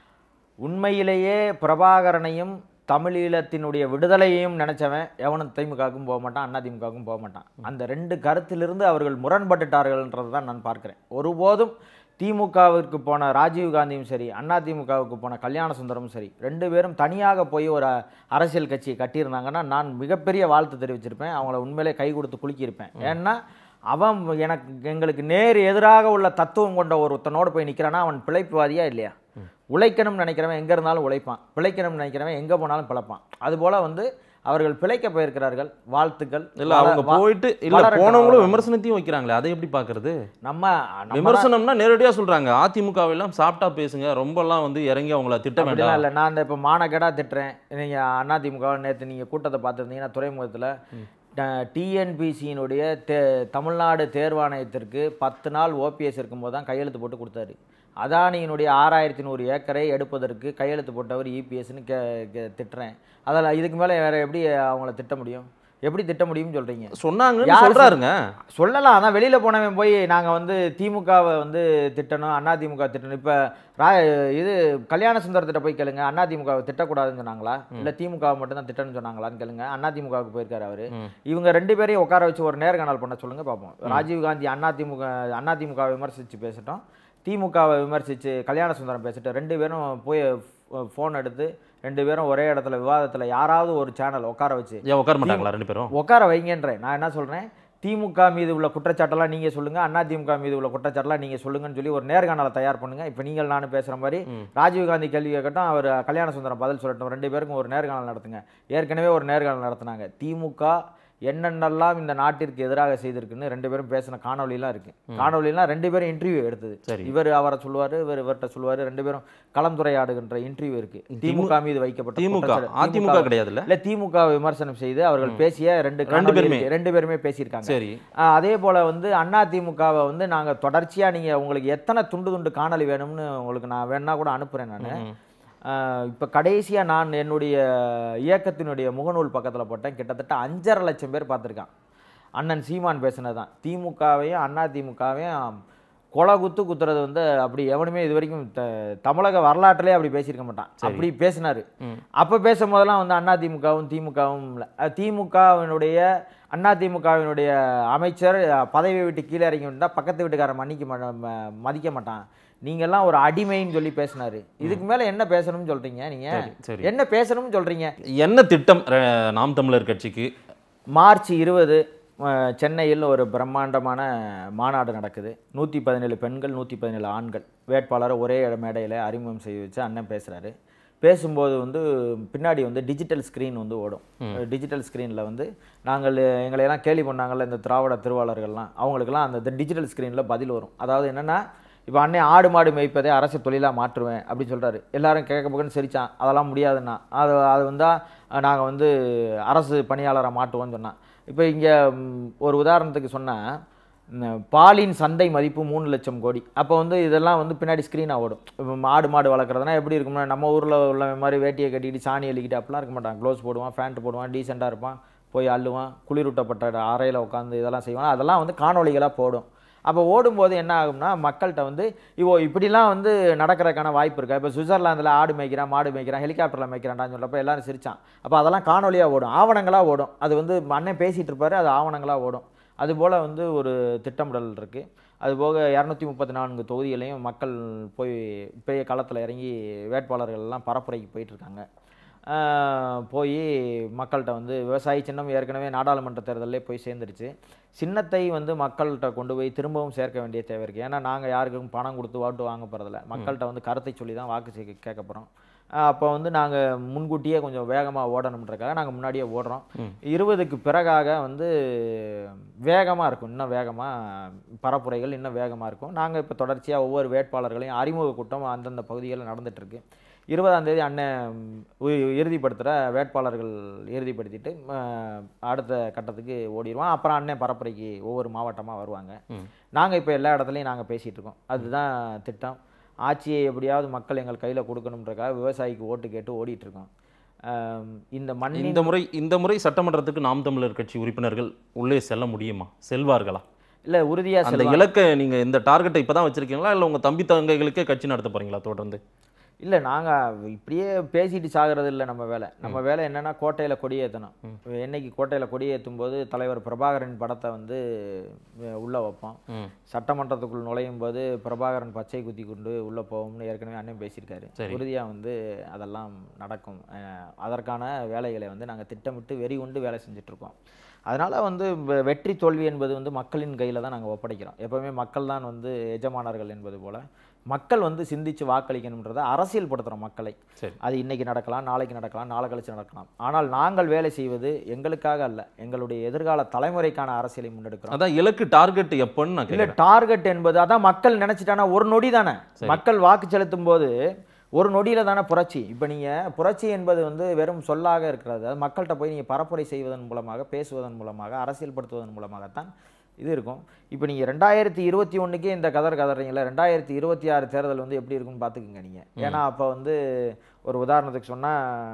உண்மையிலேயே பிரபாகரனையும் தமிழீழத்தினுடைய விடுதலையையும் நினைச்சவன் எவனும் திமுகவுக்கும் போக மாட்டான் அண்ணா திமுகவுக்கும் போக மாட்டான் அந்த ரெண்டு கருத்திலிருந்து அவர்கள் முரண்பட்டுட்டார்கள்ன்றதை தான் நான் பார்க்கிறேன் ஒருபோதும் திமுகவிற்கு போன ராஜீவ் காந்தியும் சரி அண்ணா திமுகவுக்கு போன கல்யாண சுந்தரமும் சரி ரெண்டு பேரும் தனியாக போய் ஒரு அரசியல் கட்சியை கட்டியிருந்தாங்கன்னா நான் மிகப்பெரிய வாழ்த்து தெரிவிச்சிருப்பேன் அவங்கள உண்மையிலே கை கொடுத்து குலுக்கியிருப்பேன் ஏன்னா அவன் எனக்கு எங்களுக்கு நேர் எதிராக உள்ள தத்துவம் கொண்ட ஒருத்தனோடு போய் நிற்கிறான்னா அவன் பிழைப்புவாதியா இல்லையா உழைக்கணும்னு நினைக்கிறவன் எங்கே இருந்தாலும் உழைப்பான் பிழைக்கணும்னு நினைக்கிறவன் எங்கே போனாலும் பிழைப்பான் அதுபோல் வந்து அவர்கள் பிழைக்க போயிருக்கிறார்கள் வாழ்த்துக்கள் இல்ல வள- அவங்க வ- போயிட்டு இல்ல வளரட்டும் போனவங்களும் அவ்வளவுதான். விமர்சனத்தையும் வைக்கிறாங்களே அதை எப்படி பாக்குறது நம்ம நம்ம தான் விமர்சனம்னா நேரடியா சொல்றாங்க அதிமுக எல்லாம் சாப்பிட்டா பேசுங்க ரொம்ப எல்லாம் வந்து இறங்கி அவங்கள திட்ட அப்படிலாம் வேண்டாம் இல்லை நான் இந்த இப்போ மானக்கேடா திட்டுறேன் நீங்கள் அதிமுக நேற்று நீங்கள் கூட்டத்தை பார்த்துருந்தீங்கன்னா துறைமுகத்தில் டிஎன்பிசியினுடைய தே தமிழ்நாடு தேர்வாணையத்திற்கு பத்து நாள் ஓபிஎஸ் இருக்கும்போது தான் கையெழுத்து போட்டு கொடுத்தாரு அதானியினுடைய ஆறாயிரத்தி நூறு ஏக்கரை எடுப்பதற்கு கையெழுத்து போட்டவர் இபிஎஸ்ன்னு கே கே- திட்டுறேன் அதில் இதுக்கு மேலே வேற எப்படி அவங்கள திட்ட முடியும் எப்படி திட்ட முடியும்னு சொல்கிறீங்க சொன்னாங்கன்னு யார் சொல்றாருங்க சொல்லலாம் அதான் வெளியில் போனவன் போய் நாங்கள் வந்து திமுகவை வந்து திட்டணும் அண்ணா திமுக திட்டணும் இப்போ ரா இது கல்யாண சுந்தரத்திட்ட போய் கேளுங்க அண்ணா திமுகவை திட்டக்கூடாதுன்னு சொன்னாங்களா இல்லை திமுக மட்டும் தான் திட்டணும்னு சொன்னாங்களான்னு கேளுங்க அண்ணா திமுகவுக்கு போயிருக்காரு அவரு இவங்க ரெண்டு பேரையும் உட்கார வச்சு ஒரு நேர்காணல் பண்ண சொல்லுங்க பார்ப்போம் ராஜீவ் காந்தி அண்ணா திமுக அண்ணா திமுகவை விமர்சித்து பேசட்டும் திமுகவை விமர்சித்து கல்யாண சுந்தரம் பேசிட்டு ரெண்டு பேரும் போய் ஃபோன் எடுத்து ரெண்டு பேரும் ஒரே இடத்துல விவாதத்தில் யாராவது ஒரு சேனல் உட்கார வச்சு ஏன் உட்கார மாட்டாங்களா ரெண்டு பேரும் உட்கார வைங்கன்றேன் நான் என்ன சொல்றேன் திமுக மீது உள்ள குற்றச்சாட்டெல்லாம் நீங்க சொல்லுங்க அண்ணா திமுக மீது உள்ள குற்றச்சாட்டெல்லாம் நீங்க சொல்லுங்கன்னு சொல்லி ஒரு நேர்காணலை தயார் பண்ணுங்க இப்போ நீங்கள் நானும் பேசுற மாதிரி ராஜீவ் காந்தி கேள்வி கேட்கட்டும் அவர் கல்யாண சுந்தரம் பதில் சொல்லட்டும் ரெண்டு பேருக்கும் ஒரு நேர்காணல் நடத்துங்க ஏற்கனவே ஒரு நேர்காணல் நடத்துனாங்க திமுக என்னென்னலாம் இந்த நாட்டிற்கு எதிராக செய்திருக்குன்னு ரெண்டு பேரும் பேசின காணொலிலாம் இருக்கு காணொலிலாம் ரெண்டு பேரும் இன்டர்வியூ எடுத்தது சரி. இவர் அவரை சொல்லுவாரு இவர் இவர்கிட்ட சொல்லுவாரு ரெண்டு பேரும் கலந்துரையாடுகின்ற இன்டர்வியூ இருக்கு திமுக மீது வைக்கப்பட்ட திமுக குற்றச்சாட்டு. அதிமுக கிடையாதுல்ல இல்ல திமுக விமர்சனம் செய்து அவர்கள் பேசிய ரெண்டு ரெண்டு காணொளி பேருமே. இருக்கு. ரெண்டு பேருமே பேசியிருக்காங்க சரி ஆஹ் அதே போல வந்து அண்ணா திமுகவை வந்து நாங்க தொடர்ச்சியா நீங்க உங்களுக்கு எத்தனை துண்டு துண்டு காணொளி வேணும்னு உங்களுக்கு நான் வேணா கூட அனுப்புறேன் நான் இப்போ கடைசியா நான் என்னுடைய இயக்கத்தினுடைய முகநூல் பக்கத்துல போட்டேன் கிட்டத்தட்ட அஞ்சரை லட்சம் பேர் பார்த்திருக்கான் அண்ணன் சீமான் பேசினது தான் திமுகவையும் அண்ணா திமுகவையும் கொலை குத்து குத்துறது வந்து அப்படி எவனுமே இது வரைக்கும் த- தமிழக வரலாற்றிலே அப்படி பேசியிருக்க மாட்டான் அப்படி பேசினாரு அப்ப பேசும் போதெல்லாம் வந்து அண்ணா திமுகவும் திமுகவும் இல்லை திமுகவினுடைய அண்ணா திமுகவினுடைய அமைச்சர் அஹ், பதவியை விட்டு கீழே இறங்கி வந்தா பக்கத்து வீட்டுக்காரன் மன்னிக்க மாட்ட- ம- மதிக்க மாட்டான் நீங்கெல்லாம் ஒரு அடிமைன்னு சொல்லி பேசினாரு இதுக்கு மேல என்ன பேசணும்னு சொல்றீங்க நீங்க சரி, சரி. என்ன பேசணும்னு சொல்றீங்க என்ன திட்டம் அஹ், நாம் தமிழர் கட்சிக்கு மார்ச் இருபது சென்னையில் ஒரு பிரம்மாண்டமான மாநாடு நடக்குது நூற்றி பதினேழு பெண்கள் நூற்றி பதினேழு ஆண்கள் வேட்பாளரை ஒரே இட மேடையில் அறிமுகம் செய்ய வச்சு அண்ணன் பேசுகிறாரு பேசும்போது வந்து பின்னாடி வந்து டிஜிட்டல் ஸ்க்ரீன் வந்து ஓடும் டிஜிட்டல் ஸ்க்ரீனில் வந்து நாங்கள் எங்களையெல்லாம் கேலி பண்ணாங்கல்ல இந்த திராவிட திருவாளர்கள்லாம் அவங்களுக்கெல்லாம் அந்த டிஜிட்டல் ஸ்க்ரீனில் பதில் வரும் அதாவது என்னென்னா இப்போ அண்ணே ஆடு மாடு மேய்ப்பதே அரசு தொழிலாக மாற்றுவேன் அப்படின்னு சொல்கிறாரு எல்லாரும் கேட்க பக்கன்னு சிரிச்சான் அதெல்லாம் முடியாதுண்ணா அது அது வந்தால் நாங்கள் வந்து அரசு பணியாளரை மாட்டுவோம்னு சொன்னான் இப்போ இங்கே ஒரு உதாரணத்துக்கு சொன்னால் பாலின் சந்தை மதிப்பு மூணு லட்சம் கோடி அப்போ வந்து இதெல்லாம் வந்து பின்னாடி ஸ்க்ரீனாக ஓடும் இப்போ மாடு மாடு வளர்க்குறதுனா எப்படி இருக்கும்னா நம்ம ஊரில் உள்ள மாதிரி வேட்டியை கட்டிக்கிட்டு சாணி அள்ளிக்கிட்டு அப்படிலாம் இருக்க மாட்டான் க்ளோஸ் போடுவான் ஃபேண்ட் போடுவான் டீசெண்டாக இருப்பான் போய் அள்ளுவான் குளிரூட்டப்பட்ட அறையில் உட்காந்து இதெல்லாம் செய்வான் அதெல்லாம் வந்து காணொளிகளாக போடும் அப்போ ஓடும்போது என்ன ஆகும்னா மக்கள்கிட்ட வந்து இவோ இப்படிலாம் வந்து நடக்கிறதுக்கான வாய்ப்பு இருக்கா இப்போ சுவிட்சர்லாந்தில் ஆடு மேய்க்கிறான் மாடு மேய்க்கிறான் ஹெலிகாப்டரில் மேய்க்கிறான்டான்னு சொல்கிறப்ப எல்லாரும் சிரிச்சான் அப்போ அதெல்லாம் காணொலியாக ஓடும் ஆவணங்களாக ஓடும் அது வந்து அண்ணன் பேசிகிட்டு இருப்பாரு அது ஆவணங்களாக ஓடும் அதுபோல் வந்து ஒரு திட்டமிடல் இருக்குது அதுபோக இரநூத்தி முப்பத்தி நான்கு தொகுதிகளையும் மக்கள் போய் பெரிய களத்தில் இறங்கி வேட்பாளர்கள் எல்லாம் பரப்புரைக்கு போயிட்டுருக்காங்க போய் மக்கள்கிட்ட வந்து விவசாயி சின்னம் ஏற்கனவே நாடாளுமன்ற தேர்தலிலே போய் சேர்ந்துருச்சு சின்னத்தை வந்து மக்கள்கிட்ட கொண்டு போய் திரும்பவும் சேர்க்க வேண்டிய தேவை இருக்குது ஏன்னா நாங்கள் யாருக்கும் பணம் கொடுத்து ஓட்டு வாங்க போகிறதில்ல மக்கள்கிட்ட வந்து கருத்தை சொல்லி தான் வாக்கு சே கேட்க போகிறோம் அப்போ வந்து நாங்கள் முன்கூட்டியே கொஞ்சம் வேகமாக ஓடணுன்றக்காக நாங்கள் முன்னாடியே ஓடுறோம் இருபதுக்கு பிறகாக வந்து வேகமாக இருக்கும் இன்னும் வேகமாக பரப்புரைகள் இன்னும் வேகமாக இருக்கும் நாங்கள் இப்போ தொடர்ச்சியாக ஒவ்வொரு வேட்பாளர்களையும் அறிமுக கூட்டம் அந்தந்த பகுதிகளில் நடந்துகிட்ருக்கு இருபதாம் தேதி அண்ணன் உ- இறுதிப்படுத்துகிற வேட்பாளர்கள் இறுதிப்படுத்திட்டு அஹ், அடுத்த கட்டத்துக்கு ஓடிடுவோம் அப்புறம் அண்ணன் பரப்புரைக்கு ஒவ்வொரு மாவட்டமாக வருவாங்க நாங்கள் இப்போ எல்லா இடத்துலையும் நாங்கள் பேசிகிட்டு இருக்கோம் அதுதான் திட்டம் ஆட்சியை எப்படியாவது மக்கள் எங்கள் கையில் கொடுக்கணுன்றக்காக விவசாயிக்கு ஓட்டு கேட்டு ஓடிட்டு இருக்கோம் அஹ், இந்த மண்ணின் இந்த முறை இந்த முறை சட்டமன்றத்துக்கு நாம் தமிழர் கட்சி உறுப்பினர்கள் உள்ளே செல்ல முடியுமா செல்வார்களா இல்லை உறுதியாக அந்த இலக்கை நீங்க இந்த டார்கெட்டை இப்பதான் வச்சிருக்கீங்களா இல்ல உங்க தம்பி தங்கைகளுக்கே கட்சி நடத்த போறீங்களா தொடர்ந்து இல்லை நாங்கள் இப்படியே பேசிட்டு சாகிறது இல்லை நம்ம வேலை நம்ம வேலை என்னன்னா கோட்டையில் கொடியேற்றணும் என்னைக்கு கோட்டையில் கொடியேற்றும் போது தலைவர் பிரபாகரன் படத்தை வந்து அஹ், உள்ள வைப்போம் ம். சட்டமன்றத்துக்குள் நுழையும் போது பிரபாகரன் பச்சை குத்தி கொண்டு உள்ளே போவோம்னு ஏற்கனவே அண்ணன் பேசியிருக்காரு சரி. உறுதியாக வந்து அதெல்லாம் நடக்கும் அஹ், அதற்கான வேலைகளை வந்து நாங்கள் திட்டமிட்டு வெறி கொண்டு வேலை செஞ்சுட்ருக்கோம் அதனால் வந்து வெ- வெற்றி தோல்வி என்பது வந்து மக்களின் கையில் தான் நாங்கள் ஒப்படைக்கிறோம் எப்போவுமே மக்கள் தான் வந்து எஜமானர்கள் என்பது போல் மக்கள் வந்து சிந்திச்சு வாக்களிக்கணுன்றதை அரசியல் படுத்துகிறோம் மக்களை சரி. அது இன்னைக்கு நடக்கலாம் நாளைக்கு நடக்கலாம் நாளை கழிச்சு நடக்கலாம் ஆனால் நாங்கள் வேலை செய்வது எங்களுக்காக அல்ல எங்களுடைய எதிர்கால தலைமுறைக்கான அரசியலை முன்னெடுக்கிறோம் அதான் இலக்கு டார்கெட் எப்பன்னு நான் இல்ல கேட்கிறேன் டார்கெட் என்பது அதான் மக்கள் நினைச்சிட்டானா ஒரு நொடி தானே மக்கள் வாக்கு செலுத்தும் போது ஒரு நொடியில தானே புரட்சி இப்போ நீங்க புரட்சி என்பது வந்து வெறும் சொல்லாக இருக்கிறது அது மக்கள்கிட்ட போய் நீங்க பரப்புரை செய்வதன் மூலமாக பேசுவதன் மூலமாக அரசியல்படுத்துவதன் மூலமாகத்தான் இது இருக்கும் இப்போ நீங்க ரெண்டாயிரத்தி இருபத்தி ஒண்ணுக்கே இந்த கதர் கதறீங்களா ரெண்டாயிரத்தி இருபத்தி ஆறு தேர்தல் வந்து எப்படி இருக்கும்னு பார்த்துக்குங்க நீங்க ஏன்னா அப்போ வந்து ஒரு உதாரணத்துக்கு சொன்னா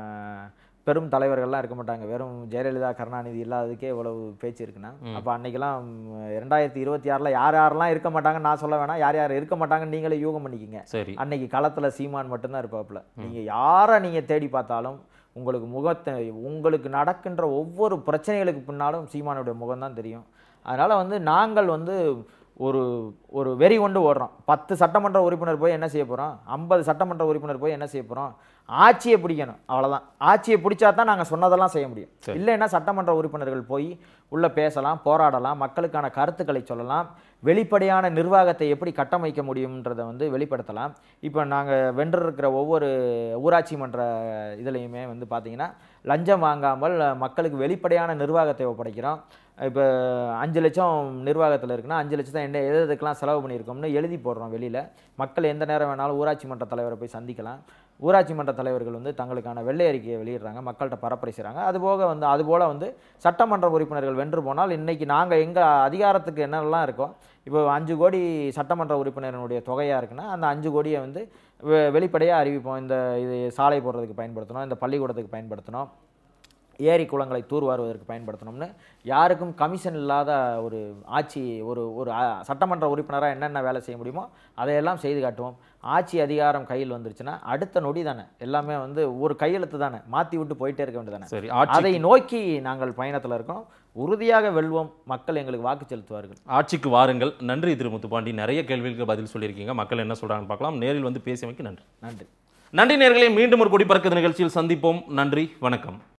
பெரும் தலைவர்கள்லாம் இருக்க மாட்டாங்க வெறும் ஜெயலலிதா கருணாநிதி இல்லாததுக்கே இவ்வளவு பேச்சு இருக்குன்னா அப்போ அன்னைக்கெல்லாம் ரெண்டாயிரத்தி இருபத்தி ஆறில் யார் யாரெல்லாம் இருக்க மாட்டாங்கன்னு நான் சொல்ல வேணாம் யார் யார் இருக்க மாட்டாங்கன்னு நீங்களே யூகம் பண்ணிக்கிங்க சரி அன்னைக்கு களத்துல சீமான் மட்டும்தான் இருப்பாப்புல நீங்க யாரை நீங்க தேடி பார்த்தாலும் உங்களுக்கு முகத்தை உங்களுக்கு நடக்கின்ற ஒவ்வொரு பிரச்சனைகளுக்கு பின்னாலும் சீமானுடைய முகம்தான் தெரியும் அதனால வந்து நாங்கள் வந்து ஒரு ஒரு வெறி கொண்டு ஓடுறோம் பத்து சட்டமன்ற உறுப்பினர் போய் என்ன செய்ய போறோம் ஐம்பது சட்டமன்ற உறுப்பினர் போய் என்ன செய்ய போறோம் ஆட்சியை பிடிக்கணும் அவ்வளவுதான் ஆட்சியை பிடிச்சா தான் நாங்கள் சொன்னதெல்லாம் செய்ய முடியும் இல்லைன்னா சட்டமன்ற உறுப்பினர்கள் போய் உள்ள பேசலாம் போராடலாம் மக்களுக்கான கருத்துக்களை சொல்லலாம் வெளிப்படையான நிர்வாகத்தை எப்படி கட்டமைக்க முடியுன்றதை வந்து வெளிப்படுத்தலாம் இப்போ நாங்கள் வென்றிருக்கிற ஒவ்வொரு ஊராட்சி மன்ற இதுலேயுமே வந்து பார்த்தீங்கன்னா லஞ்சம் வாங்காமல் மக்களுக்கு வெளிப்படையான நிர்வாகத்தை ஒப்படைக்கிறோம் இப்போ அஞ்சு லட்சம் நிர்வாகத்தில் இருக்குன்னா அஞ்சு லட்சத்தை என்ன எது எதுக்கெல்லாம் செலவு பண்ணியிருக்கோம்னு எழுதி போடுறோம் வெளியில் மக்கள் எந்த நேரம் வேணாலும் ஊராட்சி மன்ற தலைவரை போய் சந்திக்கலாம் ஊராட்சி மன்ற தலைவர்கள் வந்து தங்களுக்கான வெள்ளை அறிக்கையை வெளியிடுறாங்க மக்கள்கிட்ட பரப்புரை செய்கிறாங்க அதுபோக வந்து அதுபோல் வந்து சட்டமன்ற உறுப்பினர்கள் வென்று போனால் இன்றைக்கி நாங்கள் எங்கள் அதிகாரத்துக்கு என்னெல்லாம் இருக்கோ இப்போ அஞ்சு கோடி சட்டமன்ற உறுப்பினரினுடைய தொகையாக இருக்குன்னா அந்த அஞ்சு கோடியை வந்து வெ- வெளிப்படையாக அறிவிப்போம் இந்த இது சாலை போடுறதுக்கு பயன்படுத்தணும் இந்த பள்ளிக்கூடத்துக்கு பயன்படுத்தணும் ஏரி குளங்களை தூர்வாருவதற்கு பயன்படுத்தணும்னு யாருக்கும் கமிஷன் இல்லாத ஒரு ஆட்சி ஒரு ஒரு அ- சட்டமன்ற உறுப்பினராக என்னென்ன வேலை செய்ய முடியுமோ அதையெல்லாம் செய்து காட்டுவோம் ஆட்சி அதிகாரம் கையில் வந்துருச்சுன்னா அடுத்த நொடி தானே எல்லாமே வந்து ஒரு கையெழுத்து தானே மாற்றி விட்டு போயிட்டே இருக்க வேண்டியதானே சரி ஆட்சி அதை நோக்கி நாங்கள் பயணத்தில் இருக்கோம் உறுதியாக வெல்வோம் மக்கள் எங்களுக்கு வாக்கு செலுத்துவார்கள் ஆட்சிக்கு வாருங்கள் நன்றி திரு முத்துப்பாண்டி நிறைய கேள்விகளுக்கு பதில் சொல்லியிருக்கீங்க மக்கள் என்ன சொல்றாங்கன்னு பார்க்கலாம் நேரில் வந்து பேசியமைக்கு நன்றி நன்றி நன்றி நேர்களே மீண்டும் ஒரு கொடி பறக்குது நிகழ்ச்சியில் சந்திப்போம் நன்றி வணக்கம்